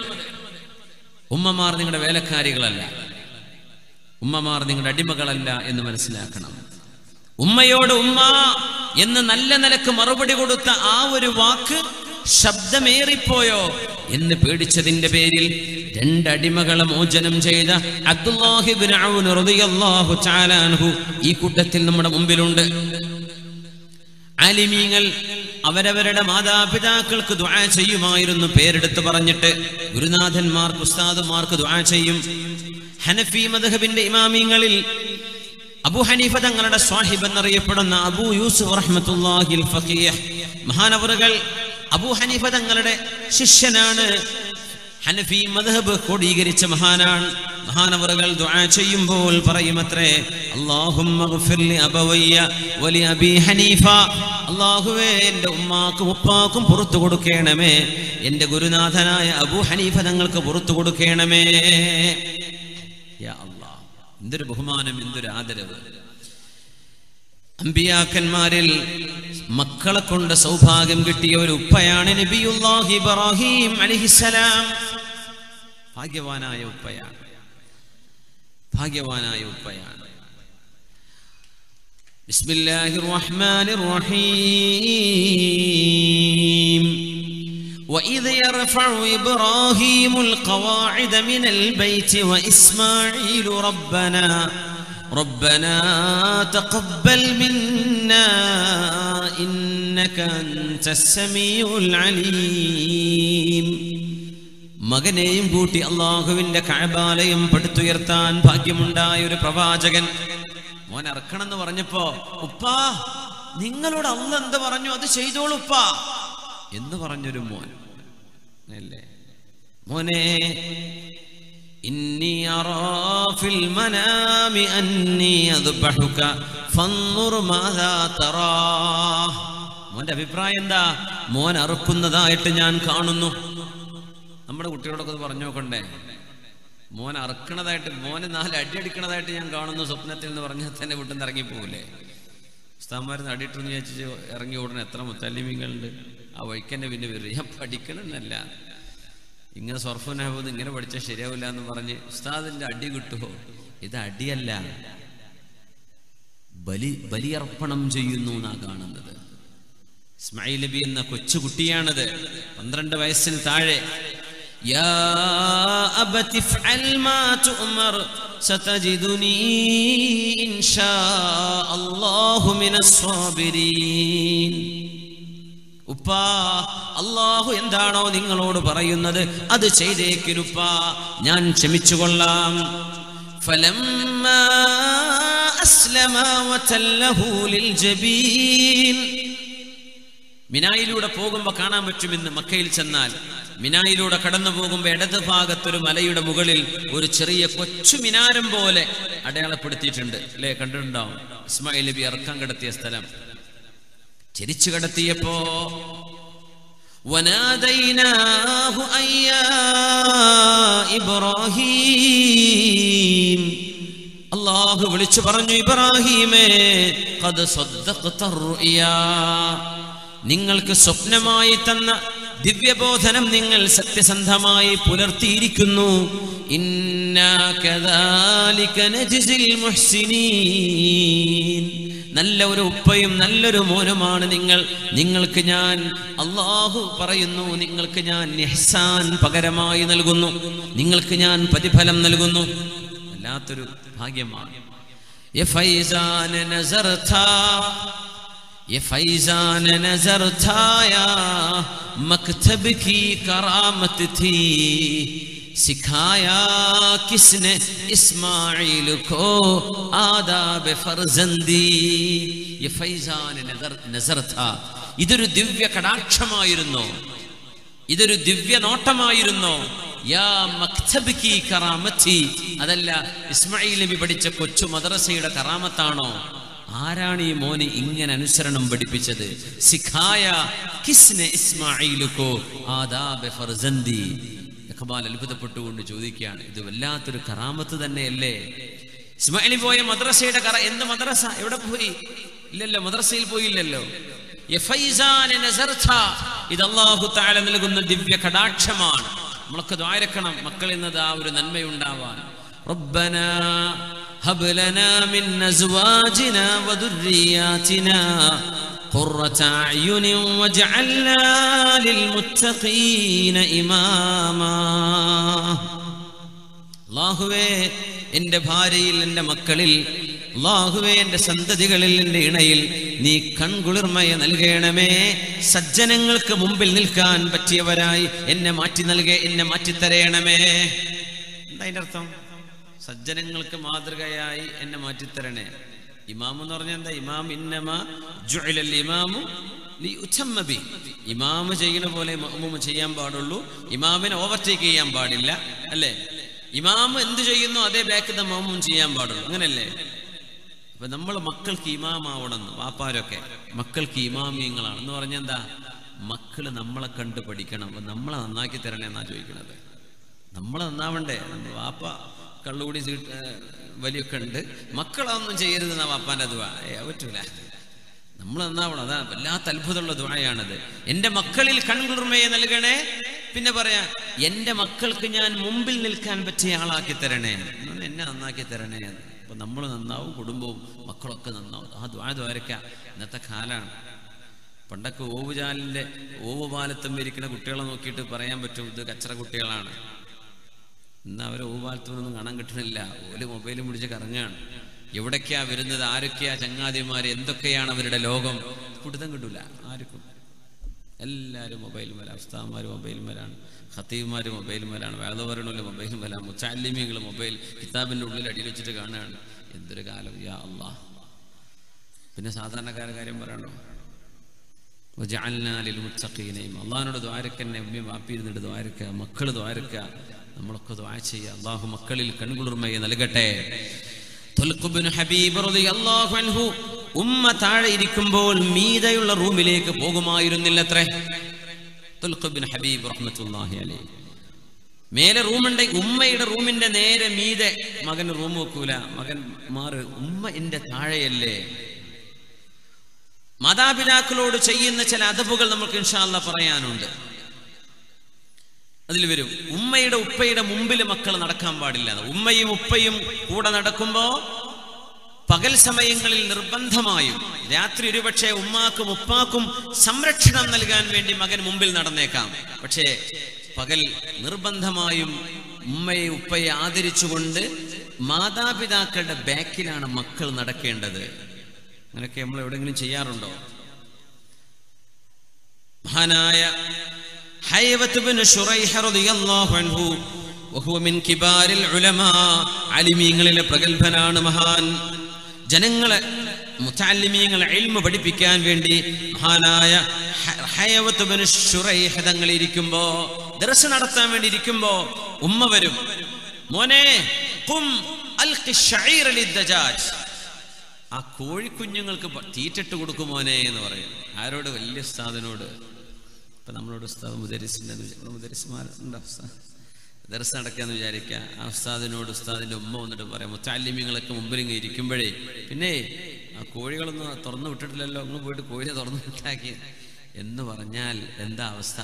ഉമ്മമാർ നിങ്ങളുടെ വേലക്കാരികളല്ല ഉമ്മമാർ നിങ്ങളുടെ അടിമകളല്ല എന്ന് മനസ്സിലാക്കണം ഉമ്മയോട് ഉമ്മ എന്ന് നല്ല നിലക്ക് മറുപടി കൊടുത്ത ആ ഒരു വാക്ക് ശബ്ദമേറിപ്പോയോ എന്ന് പേടിച്ചതിന്റെ പേരിൽ രണ്ടടിമകളെ മോചനം ചെയ്ത അബ്ദുല്ലാഹിബ്നു ഔൻ റളിയല്ലാഹു തആല അൻഹു ഈ കൂട്ടത്തിൽ നമ്മുടെ മുമ്പിലുണ്ട് ആലിമീങ്ങൾ അവരവരുടെ മാതാപിതാക്കൾക്ക് ദുആ ചെയ്യുമായിരുന്നു പേരെടുത്ത് പറഞ്ഞിട്ട് ഗുരുനാഥന്മാർക്ക് ഉസ്താദുമാർക്ക് ദുആ ചെയ്യും ഹനഫി മദ്ഹബിന്റെ ഇമാമിങ്ങളിൽ അബു ഹനീഫ തങ്ങളുടെ സ്വാഹിബ് എന്നറിയപ്പെടുന്ന അബു യൂസുഫ് റഹ്മത്തുള്ളാഹിൽ ഫഖീഹ് മഹാനവറുകൾ അബു ഹനീഫ തങ്ങളുടെ ശിഷ്യനാണ് ഹനഫി മദ്ഹബ് ക്രോഡീകരിച്ച മഹാനാണ് മഹാനവറുകൾ ദുആ ചെയ്യുമ്പോൾ പറയുമത്രേ അല്ലാഹുമ്മ ഗ്ഫിർ ലി അബവയ്യ വലി അബി ഹനീഫ അല്ലാഹുവേ എൻ്റെ ഉമ്മാക്കും ഉപ്പാക്കും പുറത്തു കൊടുക്കണമേ എൻ്റെ ഗുരുനാഥനായ അബു ഹനീഫ തങ്ങൾക്ക് പുറത്തു കൊടുക്കണമേ യാ അല്ലാഹ് എന്തൊരു ബഹുമാനം എന്തൊരു ആദരവ് അമ്പിയാക്കന്മാരിൽ മക്കളെ കൊണ്ട് സൗഭാഗ്യം കിട്ടിയ ഒരു ഉപ്പയാണ് നബിയുല്ലാഹി ഇബ്രാഹിം അലിഹിസലാം ഭാഗ്യവാനായ ഉപ്പയാണ് ഭാഗ്യവാനായ ഉപ്പയാണ് بسم الله الرحمن الرحيم وإذ يرفع إبراهيم القواعد من البيت وإسماعيل ربنا ربنا تقبل منا إنك أنت السميع العليم മകനെയും കൂട്ടി അള്ളാഹുവിന്റെ കഴബാലയം പടുത്തുയർത്താൻ ഭാഗ്യമുണ്ടായ ഒരു പ്രവാചകൻ മോൻ ഇറക്കണം എന്ന് പറഞ്ഞപ്പോ ഉപ്പാ നിങ്ങളോട് അല്ല എന്ത് പറഞ്ഞു അത് ചെയ്തോളൂ ഉപ്പാ എന്ന് പറഞ്ഞൊരു മോൻ അല്ലേ മോനെ ഇന്നി അറാ ഫിൽ മനാമി അന്നി അദ്ബഹുക ഫൻദുർ മാദാ തറാ മോന്റെ അഭിപ്രായം എന്താ മോൻ അറുക്കുന്നതായിട്ട് ഞാൻ കാണുന്നു നമ്മുടെ കുട്ടികളോടൊക്കെ ഒന്ന് പറഞ്ഞു നോക്കണ്ടേ മോൻ അറക്കണതായിട്ട് മോനെ നാല് അടി അടിക്കണതായിട്ട് ഞാൻ കാണുന്നു സ്വപ്നത്തിൽ എന്ന് പറഞ്ഞാൽ തന്നെ വീട്ടിൽ നിന്ന് ഇറങ്ങിപ്പോവില്ലേ ഉസ്താന്മാരെന്ന് അടിയിട്ടെന്ന് വിചാരിച്ച് ഇറങ്ങി ഉടനെ എത്ര മുത്തല്ലിമികളുണ്ട് ആ വഴിക്കന്നെ പിന്നെ വരും ഞാൻ പഠിക്കണമെന്നല്ല ഇങ്ങനെ സ്വർഫനാകുന്നത് ഇങ്ങനെ പഠിച്ചാൽ ശരിയാവില്ല എന്ന് പറഞ്ഞ് ഉസ്താദിന്റെ അടി കിട്ടുമോ ഇത് അടിയല്ല ബലി ബലിയർപ്പണം ചെയ്യുന്നു എന്നാ കാണുന്നത് ഇസ്മായിൽ നബി എന്ന കൊച്ചുകുട്ടിയാണത് പന്ത്രണ്ട് വയസ്സിന് താഴെ يا أبت افعل ما تؤمر ستجدني إن شاء الله من الصابرين ഉപ്പാ അള്ളാഹു എന്താണോ നിങ്ങളോട് പറയുന്നത് അത് ചെയ്തേക്കിനുപ്പാ ഞാൻ ക്ഷമിച്ചുകൊള്ളാം فلما أسلما وتله للجبين മിനായിലൂടെ പോകുമ്പോൾ കാണാൻ പറ്റും ഇന്ന് മക്കയിൽ ചെന്നാൽ മിനായിലൂടെ കടന്നു പോകുമ്പോൾ ഇടത് ഭാഗത്തൊരു മലയുടെ മുകളിൽ ഒരു ചെറിയ കൊച്ചു മിനാരം പോലെ അടയാളപ്പെടുത്തിയിട്ടുണ്ട് അല്ലേ കണ്ടിട്ടുണ്ടാവും ഇസ്മായിൽ നബി ഇറക്കം കിടത്തിയ സ്ഥലം ചിരിച്ചു കിടത്തിയപ്പോ وناديناه أن يا إبراهيم അള്ളാഹു വിളിച്ചു പറഞ്ഞു ഇബ്രാഹീമേ ഖദ് സദ്ദഖ്ത റുയാ നിങ്ങൾക്ക് സ്വപ്നമായി തന്ന ദിവ്യബോധനം നിങ്ങൾ സത്യസന്ധമായി പുലർത്തിയിരിക്കുന്നു ഇന്നാ കദാലിക നജ്സിൽ മുഹ്സിനീൻ നല്ല ഒരു ഉപ്പയും നല്ലൊരു മോനുമാണ് നിങ്ങൾ നിങ്ങൾക്ക് ഞാൻ അള്ളാഹു പറയുന്നു നിങ്ങൾക്ക് ഞാൻ നിഹ്സാൻ പകരമായി നൽകുന്നു നിങ്ങൾക്ക് ഞാൻ പ്രതിഫലം നൽകുന്നു വല്ലാത്തൊരു ഭാഗ്യമാണ് يا فيزان نزرتا يا فيزان نزرتا يا مكتب की करामत थी सिखाया किसने इस्माइल को आदाब फर्जंदी ये फैजान नजर नजर था ഇതൊരു ദിവ്യ കടാക്ഷമായിരുന്നു ഇതൊരു ദിവ്യ നോട്ടമായിരുന്നു യാ മക്തബ് കി കറാമത്തി അതല്ല ഇസ്മായിൽ നബി പഠിച്ച കൊച്ചു മദ്രസയുടെ കറാമത്താണോ ആരാണ് ഈ മോന് ഇങ്ങനെ അനുസരണം പഠിപ്പിച്ചത് സിഖായ കിസ്നെ ഇസ്മായിലുക്കോ ആദാബെ ഫർസന്തി ഇഖ്ബാൽ അത്ഭുതപ്പെട്ടുകൊണ്ട് ചോദിക്കുകയാണ് ഇത് വല്ലാത്തൊരു കറാമത്ത് തന്നെയല്ലേ ഇസ്മായിലി പോയ മദ്രസയുടെ കറ എന്ത് മദ്രസ എവിടെ പോയി ഇല്ലല്ലോ മദ്രസയിൽ പോയില്ലല്ലോ യഫൈസാന നസർഥ. ഇത് അള്ളാഹു താല നൽകുന്ന ദിവ്യ കടാക്ഷമാണ് നമ്മളൊക്കെ ദ്വാരക്കണം മക്കളിൽ നിന്ന് ആ ഒരു നന്മയുണ്ടാവാൻ ربنا هب لنا من أزواجنا وذرياتنا قرة أعين واجعلنا للمتقين إماما അള്ളാഹുവേ എൻ്റെ ഭാര്യയിൽ എൻ്റെ മക്കളിൽ അള്ളാഹുവേ എൻ്റെ സന്തതികളിൽ എൻ്റെ ഇണയിൽ നീ കൺകുളിർമയ നൽകണമേ സജ്ജനങ്ങൾക്ക് മുമ്പിൽ നിൽക്കാൻ പറ്റിയവരായി എന്നെ മാറ്റി നൽകേ എന്നെ മാറ്റിത്തരയണമേ എന്താ അതിൻ്റെ അർത്ഥം സജ്ജനങ്ങൾക്ക് മാതൃകയായി എന്നെ മാറ്റിത്തരണേ ഇമാം എന്ന് പറഞ്ഞാൽ എന്താ ഇമാം ഇന്നമ ജുഅലൽ ഇമാമു ലിയുതമ്മ ബി. ഇമാമ് ചെയ്യുന്ന പോലെ മഅ്മൂമ് ചെയ്യാൻ പാടുള്ളൂ ഇമാമിനെ ഓവർടേക്ക് ചെയ്യാൻ പാടില്ല അല്ലേ ഇമാം എന്ത് ചെയ്യുന്നു അതേ ബാക്കിൽ മഅ്മൂം ചെയ്യാൻ പാടുള്ളൂ അങ്ങനല്ലേ അപ്പൊ നമ്മൾ മക്കൾക്ക് ഇമാമാവണമെന്ന് വാപ്പാരൊക്കെ മക്കൾക്ക് ഇമാമിയങ്ങളാണ് എന്ന് പറഞ്ഞാൽ എന്താ മക്കള് നമ്മളെ കണ്ട് പഠിക്കണം അപ്പൊ നമ്മളെ നന്നാക്കി തരണേ എന്നാ ചോദിക്കണത് നമ്മൾ നന്നാവണ്ടേ നമ്മൾ വാപ്പ കള്ളുകൂടി സീട്ട് വലിയൊക്കെ ഉണ്ട് മക്കളൊന്നും ചെയ്യരുതെന്നാ വാപ്പാൻ്റെ അത് പറ്റൂല നമ്മൾ നന്നാവണം അതാ വല്ലാത്ത അത്ഭുതമുള്ള ദുആയാണത് എൻ്റെ മക്കളിൽ കൺകുളിർമയെ നൽകണേ പിന്നെ പറയാ എൻ്റെ മക്കൾക്ക് ഞാൻ മുമ്പിൽ നിൽക്കാൻ പറ്റിയ ആളാക്കി തരണേ എന്ന് എന്നെ നന്നാക്കി തരണേ എന്ന് അപ്പൊ നമ്മൾ നന്നാവും കുടുംബവും മക്കളൊക്കെ നന്നാവും ആ ദ്വാ ദ്വാരക്ക ഇന്നത്തെ കാലാണ് പണ്ടൊക്കെ ഓവുചാലിൻ്റെ ഓവുപാലത്തും ഇരിക്കുന്ന കുട്ടികളെ നോക്കിയിട്ട് പറയാൻ പറ്റും ഇത് കച്ചറ കുട്ടികളാണ് ഇന്ന് അവരെ ഓവുപാലത്തൊന്നും കാണാൻ കിട്ടുന്നില്ല ഓല് മൊബൈലും പിടിച്ച് കറങ്ങാണ് എവിടൊക്കെയാ വരുന്നത് ആരൊക്കെയാ ചങ്ങാതിമാര് എന്തൊക്കെയാണ് അവരുടെ ലോകം പിടുത്തം കിട്ടൂല ആർക്കും എല്ലാവരും മൊബൈൽ മേലാണ് ഉസ്താമാർ മൊബൈൽ മേലാണ് ഖത്തീബ്മാർ മൊബൈൽ മേലാണ് വേദവരണുള്ള മൊബൈൽ മേലാണ് മുച്ചാലിമികൾ മൊബൈൽ കിതാബിൻ്റെ ഉള്ളിൽ അടിയിൽ വെച്ചിട്ട് കാണുകയാണ് എന്തൊരു കാലം യാ അള്ളാ പിന്നെ സാധാരണക്കാരുടെ കാര്യം പറയണോ മുത്തഖീനയും അള്ളാഹിനോട് ദ്വാരക്കന്നെ ഉമ്മയും വാപ്പിയിരുന്നിട്ട് ദ്വാരക്കുക മക്കൾ ദ്വാരക്കുക നമ്മളൊക്കെ ദ്വാര ചെയ്യുക അള്ളാഹു മക്കളിൽ കൺകുളിർമയെ നൽകട്ടെ തുൽഖുബ്നു ഹബീബ് റളിയല്ലാഹു അൻഹു ഉമ്മ താഴെ ഇരിക്കുമ്പോൾ മീതയുള്ള റൂമിലേക്ക് പോകുമായിരുന്നില്ലത്രേ തുൽഖുബ്നു ഹബീബ് റഹ്മത്തുള്ളാഹി അലൈഹി മേലെ റൂമുണ്ട് ഉമ്മയുടെ റൂമിന്റെ നേരെ മീതെ മകൻ റൂം വെക്കൂല മകൻ മാറ് ഉമ്മ എന്റെ താഴെയല്ലേ മാതാപിതാക്കളോട് ചെയ്യുന്ന ചില അതവുകൾ നമുക്ക് ഇൻഷാല്ല പറയാനുണ്ട് അതിൽ വരും ഉമ്മയുടെ ഉപ്പയുടെ മുമ്പിൽ മക്കൾ നടക്കാൻ പാടില്ല ഉമ്മയും ഉപ്പയും കൂടെ നടക്കുമ്പോ പകൽ സമയങ്ങളിൽ നിർബന്ധമായും രാത്രി ഒരുപക്ഷെ ഉമ്മാക്കും ഉപ്പാക്കും സംരക്ഷണം നൽകാൻ വേണ്ടി മകൻ മുമ്പിൽ നടന്നേക്കാം പക്ഷേ പകൽ നിർബന്ധമായും ഉമ്മയെ ഉപ്പയെ ആദരിച്ചുകൊണ്ട് മാതാപിതാക്കളുടെ ബാക്കിലാണ് മക്കൾ നടക്കേണ്ടത് അങ്ങനെയൊക്കെ നമ്മൾ എവിടെയെങ്കിലും ചെയ്യാറുണ്ടോ മഹാനായ ഹൈവത്ത് ബിൻ ശുറൈഹ് റളിയല്ലാഹു അൻഹു വഹുവ മിൻ കിബാരിൽ ഉലമാ അലിമീങ്ങളിലെ പ്രഗൽഭനാണ് മഹാൻ ജനങ്ങളെ മുത്തല്ലിമീങ്ങളെ ഇൽമ പഠിപ്പിക്കാൻ വേണ്ടി മഹാനായ ഹ- ഹയവത്ത് ബിൻ ശുറൈഹ് തങ്ങൾ ഇരിക്കുമ്പോ ദർശ നടത്താൻ വേണ്ടി ഇരിക്കുമ്പോ ഉമ്മ വരും മോനെ ഖും അൽഖി ശഈറ ലിദ്ദജാജ് ആ കോഴിക്കുഞ്ഞുങ്ങൾക്ക് പ- തീറ്റിട്ട് കൊടുക്കുമോനെ എന്ന് പറയും ആരോട് വലിയ ഉസ്താദിനോട് ഇപ്പൊ നമ്മളോട് ഉസ്താദ് മുദരിസിന്റെ മുദരിസ്മാരുണ്ടോ ദർസ് നടക്കാന്ന് വിചാരിക്കുക ആ ഉസ്താദിനോട് ഉസ്താദിന്റെ ഉമ്മ വന്നിട്ട് പറയാം മുത്താലിമ്യങ്ങളൊക്കെ മുമ്പിൽ ഇങ്ങനെ ഇരിക്കുമ്പോഴേ പിന്നെ ആ കോഴികളൊന്നും തുറന്നു വിട്ടിട്ടില്ലല്ലോ അങ്ങ് പോയിട്ട് കോഴിയെ തുറന്നു വിട്ടാക്കി എന്ന് പറഞ്ഞാൽ എന്താ അവസ്ഥ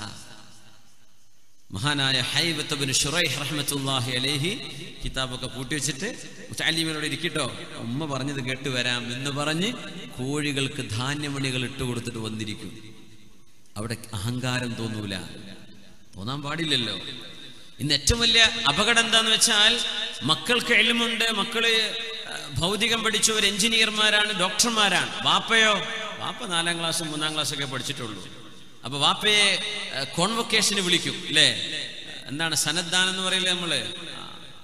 മഹാനായ ഹൈബത്തുബിൻ ഷുറൈഹ് റഹ്മത്തുള്ളാഹി അലൈഹി കിതാബൊക്കെ കൂട്ടി വെച്ചിട്ട് മുത്താലിമിനോട് ഇരിക്കട്ടോ ഉമ്മ പറഞ്ഞത് കേട്ട് വരാം എന്ന് പറഞ്ഞ് കോഴികൾക്ക് ധാന്യമണികൾ ഇട്ട് കൊടുത്തിട്ട് വന്നിരിക്കും അവിടെ അഹങ്കാരം തോന്നൂല തോന്നാൻ പാടില്ലല്ലോ ഇന്ന് ഏറ്റവും വലിയ അപകടം എന്താന്ന് വെച്ചാൽ മക്കൾക്ക് എളിമുണ്ട് മക്കള് ആ, ഭൗതികം പഠിച്ചവർ എഞ്ചിനീയർമാരാണ് ഡോക്ടർമാരാണ് വാപ്പയോ വാപ്പ നാലാം ക്ലാസ്സും മൂന്നാം ക്ലാസ്സും ഒക്കെ പഠിച്ചിട്ടുള്ളൂ അപ്പൊ വാപ്പയെ കോൺവൊക്കേഷന് വിളിക്കും അല്ലേ എന്താണ് സന്നദ്ധാനം എന്ന് പറയില്ലേ നമ്മള് ആ.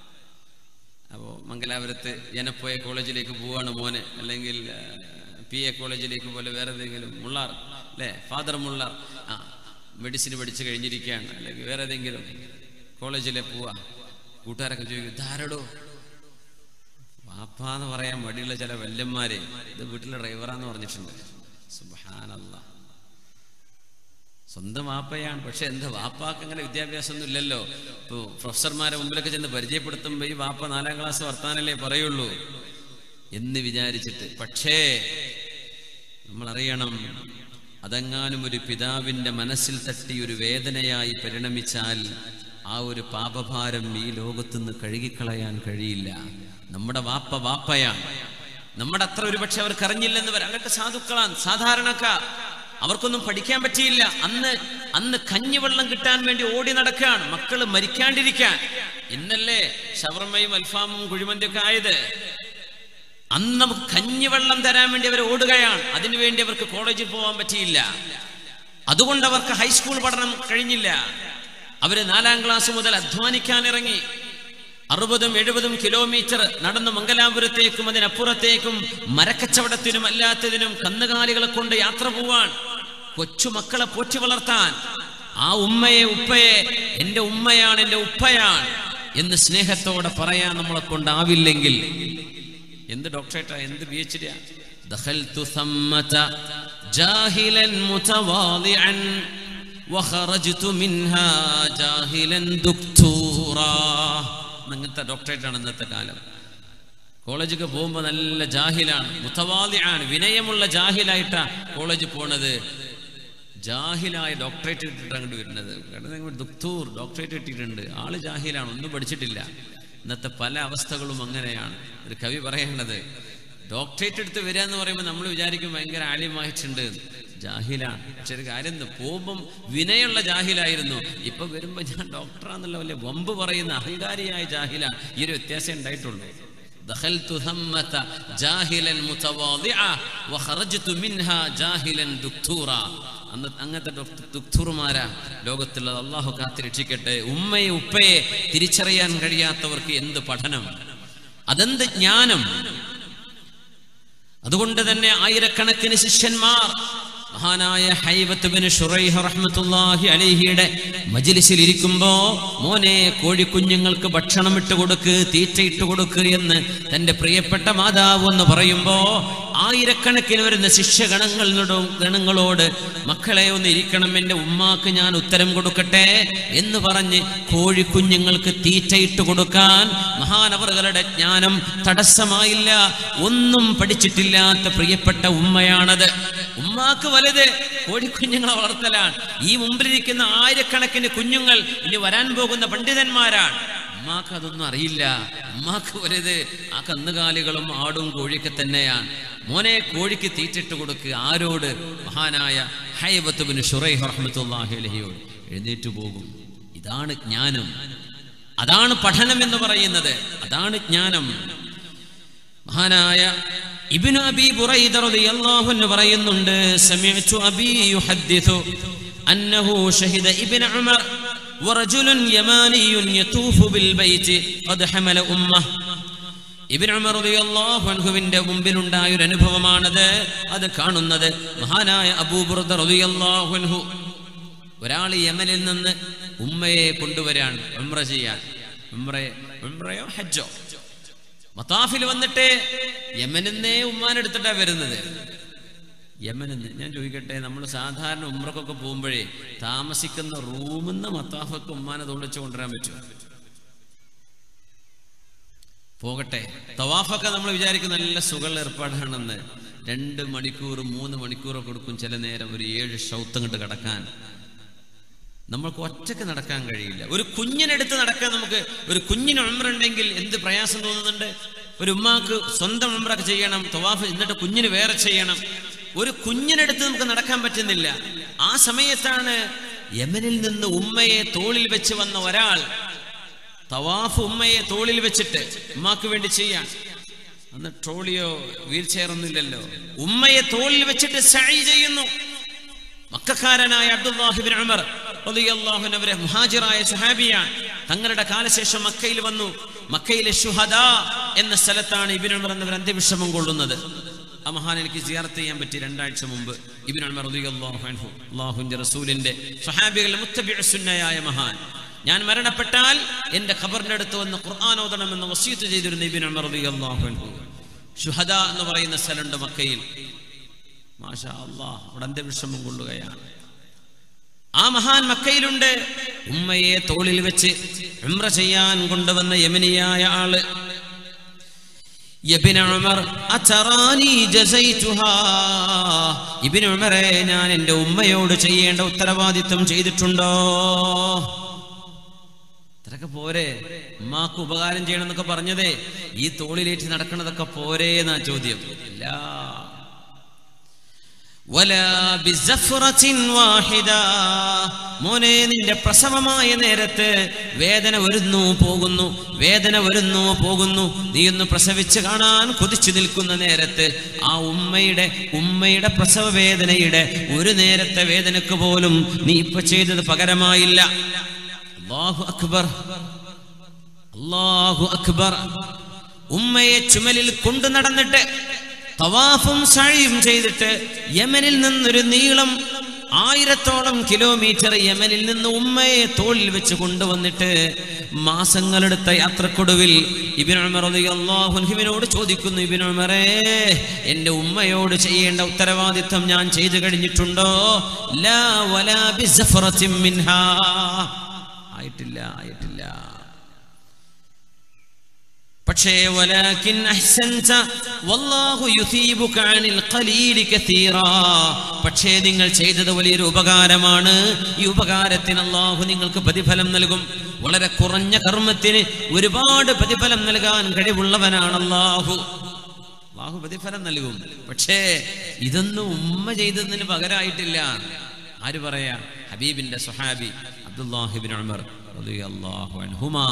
അപ്പോ മംഗലാപുരത്ത് ജനപ്പോയ കോളേജിലേക്ക് പോവാണ് മോന് അല്ലെങ്കിൽ പി എ കോളേജിലേക്ക് പോലെ വേറെ ഏതെങ്കിലും മുള്ളാർ അല്ലേ ഫാദർ മുള്ളാർ ആ മെഡിസിൻ പഠിച്ച് കഴിഞ്ഞിരിക്കുകയാണ് അല്ലെങ്കിൽ വേറെ ഏതെങ്കിലും കോളേജിലെ പോവാ കൂട്ടുകാരൊക്കെ ചോദിക്കും ധാരടോ വാപ്പാന്ന് പറയാൻ മടിയുള്ള ചില വല്യന്മാരെ ഇത് വീട്ടിലെ ഡ്രൈവറാന്ന് പറഞ്ഞിട്ടുണ്ട് സുബാനല്ല സ്വന്തം വാപ്പയാണ് പക്ഷെ എന്താ വാപ്പാക്ക് അങ്ങനെ വിദ്യാഭ്യാസമൊന്നും ഇല്ലല്ലോ ഇപ്പോൾ പ്രൊഫസർമാരെ മുമ്പിലൊക്കെ ചെന്ന് പരിചയപ്പെടുത്തുമ്പോൾ ഈ വാപ്പ നാലാം ക്ലാസ് വർത്താനല്ലേ പറയുള്ളൂ എന്ന് വിചാരിച്ചിട്ട് പക്ഷേ നമ്മൾ അറിയണം അതെങ്ങാനും ഒരു പിതാവിൻ്റെ മനസ്സിൽ തട്ടി ഒരു വേദനയായി പരിണമിച്ചാൽ ആ ഒരു പാപഭാരം ഈ ലോകത്തുനിന്ന് കഴുകിക്കളയാൻ കഴിയില്ല നമ്മുടെ വാപ്പ വാപ്പയാണ് നമ്മുടെ അത്ര ഒരു പക്ഷെ അവർക്ക് അറിഞ്ഞില്ലെന്ന് വരാം അവരൊക്കെ സാധുക്കളാണ് സാധാരണക്കാർ അവർക്കൊന്നും പഠിക്കാൻ പറ്റിയില്ല അന്ന് അന്ന് കഞ്ഞിവെള്ളം കിട്ടാൻ വേണ്ടി ഓടി നടക്കുകയാണ് മക്കള് മരിക്കാണ്ടിരിക്കാൻ ഇന്നല്ലേ ഷവർമ്മയും അൽഫാമും കുഴിമന്തിയൊക്കെ ആയത് അന്ന് നമുക്ക് കഞ്ഞിവെള്ളം തരാൻ വേണ്ടി അവർ ഓടുകയാണ് അതിനുവേണ്ടി അവർക്ക് കോളേജിൽ പോകാൻ പറ്റിയില്ല അതുകൊണ്ട് അവർക്ക് ഹൈസ്കൂൾ പഠനം കഴിഞ്ഞില്ല അവര് നാലാം ക്ലാസ് മുതൽ അധ്വാനിക്കാൻ ഇറങ്ങി അറുപതും എഴുപതും കിലോമീറ്റർ നടന്ന് മംഗലാപുരത്തേക്കും അതിനപ്പുറത്തേക്കും മരക്കച്ചവടത്തിനും അല്ലാത്തതിനും കന്നുകാലികളെ കൊണ്ട് യാത്ര പോവാൻ കൊച്ചുമക്കളെ പോറ്റി വളർത്താൻ ആ ഉമ്മയെ ഉപ്പയെ എന്റെ ഉമ്മയാണ് എന്റെ ഉപ്പയാണ് എന്ന് സ്നേഹത്തോടെ പറയാൻ നമ്മളെ കൊണ്ടാവില്ലെങ്കിൽ എന്ത് ഡോക്ടറേറ്റാ എന്ത് പി എച്ച് ഡിയാ دخلت ثمة جاهلا متواضعا وخرجت منها جاهلا دكتورا അങ്ങനത്തെ ഡോക്ടറേറ്റ് ആണ് ഇന്നത്തെ കാലം കോളേജൊക്കെ പോകുമ്പോൾ നല്ല ജാഹിലാണ് മുത്തവാദിയാണ് വിനയമുള്ള ജാഹിലായിട്ടാ കോളേജിൽ പോണത് ജാഹിലായ ഡോക്ടറേറ്റ് കിട്ടിയിട്ട് അങ്ങോട്ട് വരുന്നത് കാരണം ദുക്തൂർ ഡോക്ടറേറ്റ് കിട്ടിയിട്ടുണ്ട് ആള് ജാഹിലാണ് ഒന്നും പഠിച്ചിട്ടില്ല ഇന്നത്തെ പല അവസ്ഥകളും അങ്ങനെയാണ് ഒരു കവി പറയേണ്ടത് ഡോക്ടറേറ്റ് എടുത്ത് വരിക എന്ന് പറയുമ്പോൾ നമ്മൾ വിചാരിക്കും ഭയങ്കര ആലിമായിട്ടുണ്ട് ജാഹിലാണ് പക്ഷെ ഒരു കാര്യം എന്താ പോകുമ്പം വിനയുള്ള ജാഹിലായിരുന്നു ഇപ്പൊ വരുമ്പോ ഞാൻ ഡോക്ടറാന്നുള്ള വലിയ വമ്പ് പറയുന്ന അഹങ്കാരിയായ ജാഹിലാണ് ഈ ഒരു വ്യത്യാസം ഉണ്ടായിട്ടുള്ളൂ دخلت ثمة جاهلا متواضعا وخرجت منها جاهلا دكتورا അന്ന് അങ്ങനത്തെ ദുക്തൂർമാരാ ലോകത്തുള്ളത് അള്ളാഹു കാത്തി രക്ഷിക്കട്ടെ ഉമ്മയെ ഉപ്പയെ തിരിച്ചറിയാൻ കഴിയാത്തവർക്ക് എന്ത് പഠനം അതെന്ത് ജ്ഞാനം അതുകൊണ്ട് തന്നെ ആയിരക്കണക്കിന് ശിഷ്യന്മാർ മഹാനായ ഹൈബത്ത് ബിൻ ഷുറൈഹ് റഹ്മത്തുള്ളാഹി അലൈഹിയുടെ മജ്ലിസിൽ ഇരിക്കുമ്പോ മോനെ കോഴിക്കുഞ്ഞുങ്ങൾക്ക് ഭക്ഷണം ഇട്ട് കൊടുക്ക് തീറ്റ ഇട്ട് കൊടുക്ക് എന്ന് തന്റെ പ്രിയപ്പെട്ട മാതാവ് എന്ന് പറയുമ്പോ ആയിരക്കണക്കിന് വരുന്ന ശിഷ്യഗണങ്ങളോടും ഗണങ്ങളോട് മക്കളെ ഒന്ന് ഇരിക്കണം എൻ്റെ ഉമ്മാക്ക് ഞാൻ ഉത്തരം കൊടുക്കട്ടെ എന്ന് പറഞ്ഞ് കോഴിക്കുഞ്ഞുങ്ങൾക്ക് തീറ്റ ഇട്ട് കൊടുക്കാൻ മഹാനവറുകളുടെ ജ്ഞാനം തടസ്സമായില്ല ഒന്നും പഠിച്ചിട്ടില്ലാത്ത പ്രിയപ്പെട്ട ഉമ്മയാണത് ഉമ്മാക്ക് വലുത് കോഴിക്കുഞ്ഞുങ്ങളെ വളർത്തലാണ് ഈ മുമ്പിലിരിക്കുന്ന ആയിരക്കണക്കിന് കുഞ്ഞുങ്ങൾ ഇനി വരാൻ പോകുന്ന പണ്ഡിതന്മാരാണ് ഉമ്മാക്ക് അതൊന്നും അറിയില്ല ഉമ്മാക്ക് വലുത് ആ കന്നുകാലികളും ആടും കോഴിയൊക്കെ തന്നെയാണ് മോനെ കോഴിക്ക് തീറ്റിട്ട് കൊടുക്കുക ആരോട് മഹാനായ ഹൈബത്തുബിന് ഷുറൈഹ് റഹ്മത്തുള്ളാഹി അലഹിയോട് എഴുന്നേറ്റ് പോകും ഇതാണ് ജ്ഞാനം അതാണ് പഠനം എന്ന് പറയുന്നത് അതാണ് ജ്ഞാനം മഹാനായ ഇബ്നു അബി ബുറൈദ റളിയല്ലാഹു അൻഹു പറയുന്നുണ്ട് സമിഅ്തു അബി യുഹദ്ദിഥു അന്നഹു ഷഹിദ ഇബ്നു ഉമർ ورجل يماني يطوف بالبيت قد حمل امه ഇബിൻ ഉമർ റളിയല്ലാഹു അൻഹുവിന്റെ മുമ്പിലുണ്ടായ ഒരു അനുഭവമാണത് അത് കാണുന്നത് മഹാനായ അബൂബുർദ റളിയല്ലാഹു അൻഹു ഒരാൾ യമനിൽ നിന്ന് ഉമ്മയെ കൊണ്ടുവരാൻ ഉംറ ചെയ്യാൻ ഉംറയെ ഉംറയോ ഹജ്ജോ മത്താഫിൽ വന്നിട്ട് യമനിന്നേ ഉമ്മാനെടുത്തിട്ടാ വരുന്നത് യമനിന്ന് ഞാൻ ചോദിക്കട്ടെ നമ്മൾ സാധാരണ ഉമ്രക്കൊക്കെ പോകുമ്പോഴേ താമസിക്കുന്ന റൂമിൽ നിന്ന് മത്താഫൊക്കെ ഉമ്മാനെ തോളിച്ച് കൊണ്ടുവരാൻ പറ്റുമോ പോകട്ടെ തവാഫൊക്കെ നമ്മൾ വിചാരിക്കും നല്ല സുഖമുള്ള ഏർപ്പാടാണെന്ന് രണ്ട് മണിക്കൂർ മൂന്ന് മണിക്കൂറൊക്കെ കൊടുക്കും ചില നേരം ഒരു ഏഴ് ഷൗത്തം കണ്ട് കിടക്കാൻ നമ്മൾക്ക് ഒറ്റക്ക് നടക്കാൻ കഴിയില്ല ഒരു കുഞ്ഞിനെടുത്ത് നടക്കാൻ നമുക്ക് ഒരു കുഞ്ഞിന് ഉമ്രുണ്ടെങ്കിൽ എന്ത് പ്രയാസം തോന്നുന്നുണ്ട് ഒരു ഉമ്മാക്ക് സ്വന്തം ഉമ്രൊക്കെ ചെയ്യണം തവാഫ് എന്നിട്ട് കുഞ്ഞിന് വേറെ ചെയ്യണം ഒരു കുഞ്ഞിനെടുത്ത് നമുക്ക് നടക്കാൻ പറ്റുന്നില്ല ആ സമയത്താണ് യമനിൽ നിന്ന് ഉമ്മയെ തോളിൽ വെച്ച് വന്ന ഒരാൾ തവാഫ് ഉമ്മയെ തോളിൽ വെച്ചിട്ട് ഉമ്മാക്ക് വേണ്ടി ചെയ്യാൻ അന്ന് ട്രോളിയോ വീൽ ചെയർ ഒന്നും ഇല്ലല്ലോ ഉമ്മയെ തോളിൽ വെച്ചിട്ട് സഴി ചെയ്യുന്നു മക്കാരനായ അബ്ദുല്ലാഹിബിൻ ഉമർ റളിയല്ലാഹു അൻഹു അവരെ മുഹാജിറായ സുഹാബിയാണ് തങ്ങളുടെ കാലശേഷം മക്കയിൽ വന്നു മക്കയിലെ ഷുഹദ എന്ന സ്ഥലത്താണ് ഇബിൻ ഉമർ എന്നവർ അന്ത്യവിഷമം കൊള്ളുന്നത് ആ മഹാൻ എനിക്ക് സിയാറത്ത് ചെയ്യാൻ പറ്റി രണ്ടാഴ്ച മുമ്പ് ഇബിൻ ഉമർ റളിയല്ലാഹു അൻഹു അല്ലാഹുവിന്റെ റസൂലിന്റെ സ്വഹാബികളുടെ മുത്തബിഉ സുന്നയായ മഹാൻ ഞാൻ മരണപ്പെട്ടാൽ എന്റെ ഖബറിന്റെ അടുത്ത് വന്ന് ഖുർആൻ ഓതണമെന്ന് വസീത്ത് ചെയ്തിരുന്ന ഇബിൻ ഉമർ റളിയല്ലാഹു അൻഹു ഷുഹദ എന്ന് പറയുന്ന സ്ഥലമുണ്ട് മക്കയിൽ മാഷാ അള്ളാഹ് അവിടെ അന്ത്യവിഷമം കൊള്ളുകയാണ് ആ മഹാൻ മക്കയിലുണ്ട് ഉമ്മയെ തോളിൽ വെച്ച് ഉംറ ചെയ്യാൻ കൊണ്ടുവന്ന യമനിയായ ആള് യബിൻ ഉമർ അച്ചറാനി ജസൈതുഹാ ഇബിൻ ഉമറെ ഞാൻ എൻ്റെ ഉമ്മയോട് ചെയ്യേണ്ട ഉത്തരവാദിത്വം ചെയ്തിട്ടുണ്ടോ ഇത്രയൊക്കെ പോരെ ഉമ്മാക്ക് ഉപകാരം ചെയ്യണം എന്നൊക്കെ പറഞ്ഞതേ ഈ തോളിലേറ്റ് നടക്കണതൊക്കെ പോരേ എന്നാ ചോദ്യം ഇല്ല ولا بزفرة واحدة മോനെ നിന്റെ പ്രസവമായ നേരത്ത് വേദന വരുന്നു പോകുന്നു വേദന വരുന്നു പോകുന്നു നീ ഒന്ന് പ്രസവിച്ച് കാണാൻ കൊതിച്ചു നിൽക്കുന്ന നേരത്ത് ആ ഉമ്മയുടെ ഉമ്മയുടെ പ്രസവ വേദനയുടെ ഒരു നേരത്തെ വേദനക്ക് പോലും നീ ഇപ്പൊ ചെയ്തത് പകരമായില്ല അല്ലാഹു അക്ബർ അല്ലാഹു അക്ബർ ഉമ്മയെ ചുമലിൽ കൊണ്ടു നടന്നിട്ട് തവാഫും സഴിയും ചെയ്തിട്ട് യമനിൽ നിന്നൊരു നീളം ആയിരത്തോളം കിലോമീറ്റർ യമനിൽ നിന്ന് ഉമ്മയെ തോളിൽ വെച്ച് കൊണ്ടുവന്നിട്ട് മാസങ്ങളെടുത്ത യാത്രക്കൊടുവിൽ ഇബിനോട് ചോദിക്കുന്നു ഇബിനുമറേ എന്റെ ഉമ്മയോട് ചെയ്യേണ്ട ഉത്തരവാദിത്വം ഞാൻ ചെയ്തു കഴിഞ്ഞിട്ടുണ്ടോ ലാ വലാ ബിസഫറത്തിൻ മിൻഹാ ആയിട്ടില്ല ആയിട്ടില്ല പക്ഷേ വലാകിൻ അഹ്സൻത വല്ലാഹു യുസീബുക അനിൽ ഖലീലി കസീറാ പക്ഷേ നിങ്ങൾ ചെയ്തത് വലിയൊരു ഉപകാരമാണ് ഈ ഉപകാരത്തിന് അള്ളാഹു നിങ്ങൾക്ക് പ്രതിഫലം നൽകും വളരെ കുറഞ്ഞ കർമ്മത്തിന് ഒരുപാട് പ്രതിഫലം നൽകാൻ കഴിവുള്ളവനാണ് അള്ളാഹു അള്ളാഹു പ്രതിഫലം നൽകും പക്ഷേ ഇതൊന്നും ഉമ്മ ചെയ്തതിന് പകരമായിട്ടില്ല ആര് പറയാ ഹബീബിന്റെ സുഹാബി അബ്ദുല്ലാഹിബിൻ ഉമർ റളിയല്ലാഹു അൻഹുമാ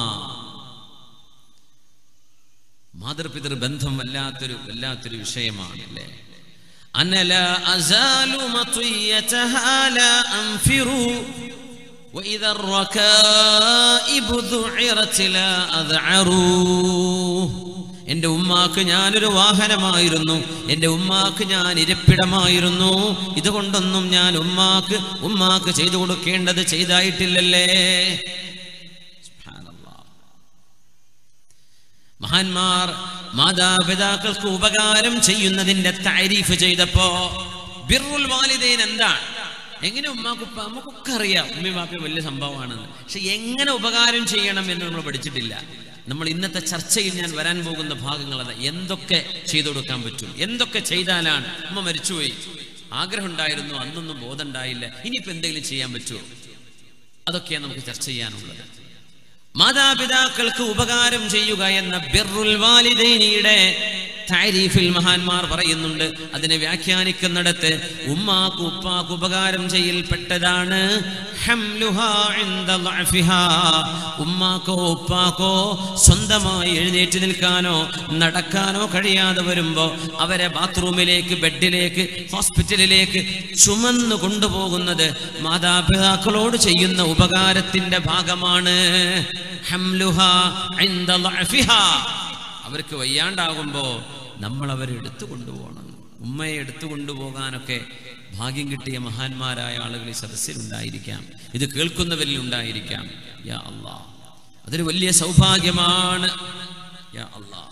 മാതൃപിതൃ ബന്ധം വല്ലാത്തൊരു വല്ലാത്തൊരു വിഷയമാണ് അല്ലേ അനല അസാലു മത്വിയതഹാ ലാ അൻഫിറു وإذا الركائب ذعرت لا أذعروا എൻ്റെ ഉമ്മാക്ക് ഞാനൊരു വാഹനമായിരുന്നു എൻ്റെ ഉമ്മാക്ക് ഞാൻ ഇരിപ്പിടമായിരുന്നു ഇതുകൊണ്ടൊന്നും ഞാൻ ഉമ്മാക്ക് ഉമ്മാക്ക് ചെയ്തു കൊടുക്കേണ്ടത് ചെയ്തായിട്ടില്ലല്ലേ സുബ്ഹാനല്ലാഹ്. മഹാന്മാർ മാതാപിതാക്കൾക്ക് ഉപകാരം ചെയ്യുന്നതിന്റെ താരീഫ് ചെയ്തപ്പോ ബിർറുൽ വാലിദൈൻ എന്താണ് എങ്ങനെ ഉമ്മാക്കുപ്പ നമുക്കൊക്കെ അറിയാം ഉമ്മി വാപ്പി വലിയ സംഭവമാണെന്ന് പക്ഷെ എങ്ങനെ ഉപകാരം ചെയ്യണം എന്ന് നമ്മൾ പഠിച്ചിട്ടില്ല നമ്മൾ ഇന്നത്തെ ചർച്ചയിൽ ഞാൻ വരാൻ പോകുന്ന ഭാഗങ്ങൾ അത് എന്തൊക്കെ ചെയ്തു കൊടുക്കാൻ പറ്റും എന്തൊക്കെ ചെയ്താലാണ് ഉമ്മ മരിച്ചുപോയി ആഗ്രഹം ഉണ്ടായിരുന്നു അന്നൊന്നും ബോധം ഉണ്ടായില്ല ഇനിയിപ്പോ എന്തെങ്കിലും ചെയ്യാൻ പറ്റുമോ അതൊക്കെയാണ് നമുക്ക് ചർച്ച ചെയ്യാനുള്ളത് മാതാപിതാക്കൾക്ക് ഉപകാരം ചെയ്യുക എന്ന ബിർറുൽ വാലിദൈനിയുടെ താരീഫിൽ മഹാന്മാർ പറയുന്നുണ്ട് അതിനെ വ്യാഖ്യാനിക്കുന്നിടത്ത് ഉമ്മാക്ക് ഉപ്പാക്ക് ഉപകാരം ചെയ്യൽപ്പെട്ടതാണ് ഹംലുഹാ ഇൻദ ളഅഫിഹാ. ഉമ്മാക്കോ ഉപ്പാക്കോ സ്വന്തമായി എഴുന്നേറ്റ് നിൽക്കാനോ നടക്കാനോ കഴിയാതെ വരുമ്പോ അവരെ ബാത്റൂമിലേക്ക് ബെഡിലേക്ക് ഹോസ്പിറ്റലിലേക്ക് ചുമന്നു കൊണ്ടുപോകുന്നത് മാതാപിതാക്കളോട് ചെയ്യുന്ന ഉപകാരത്തിന്റെ ഭാഗമാണ് ഹംലുഹാ ഇൻദ ളഅഫിഹാ. അവർക്ക് വയ്യാണ്ടാകുമ്പോ നമ്മൾ അവരെ എടുത്തു കൊണ്ടുപോകണം ഉമ്മയെ എടുത്തു കൊണ്ടുപോകാനൊക്കെ ഭാഗ്യം കിട്ടിയ മഹാന്മാരായ ആളുകൾ ഈ സദസ്സിലുണ്ടായിരിക്കാം ഇത് കേൾക്കുന്നവരിൽ ഉണ്ടായിരിക്കാം യാ അല്ലാ അതൊരു വലിയ സൗഭാഗ്യമാണ് യാ അല്ലാ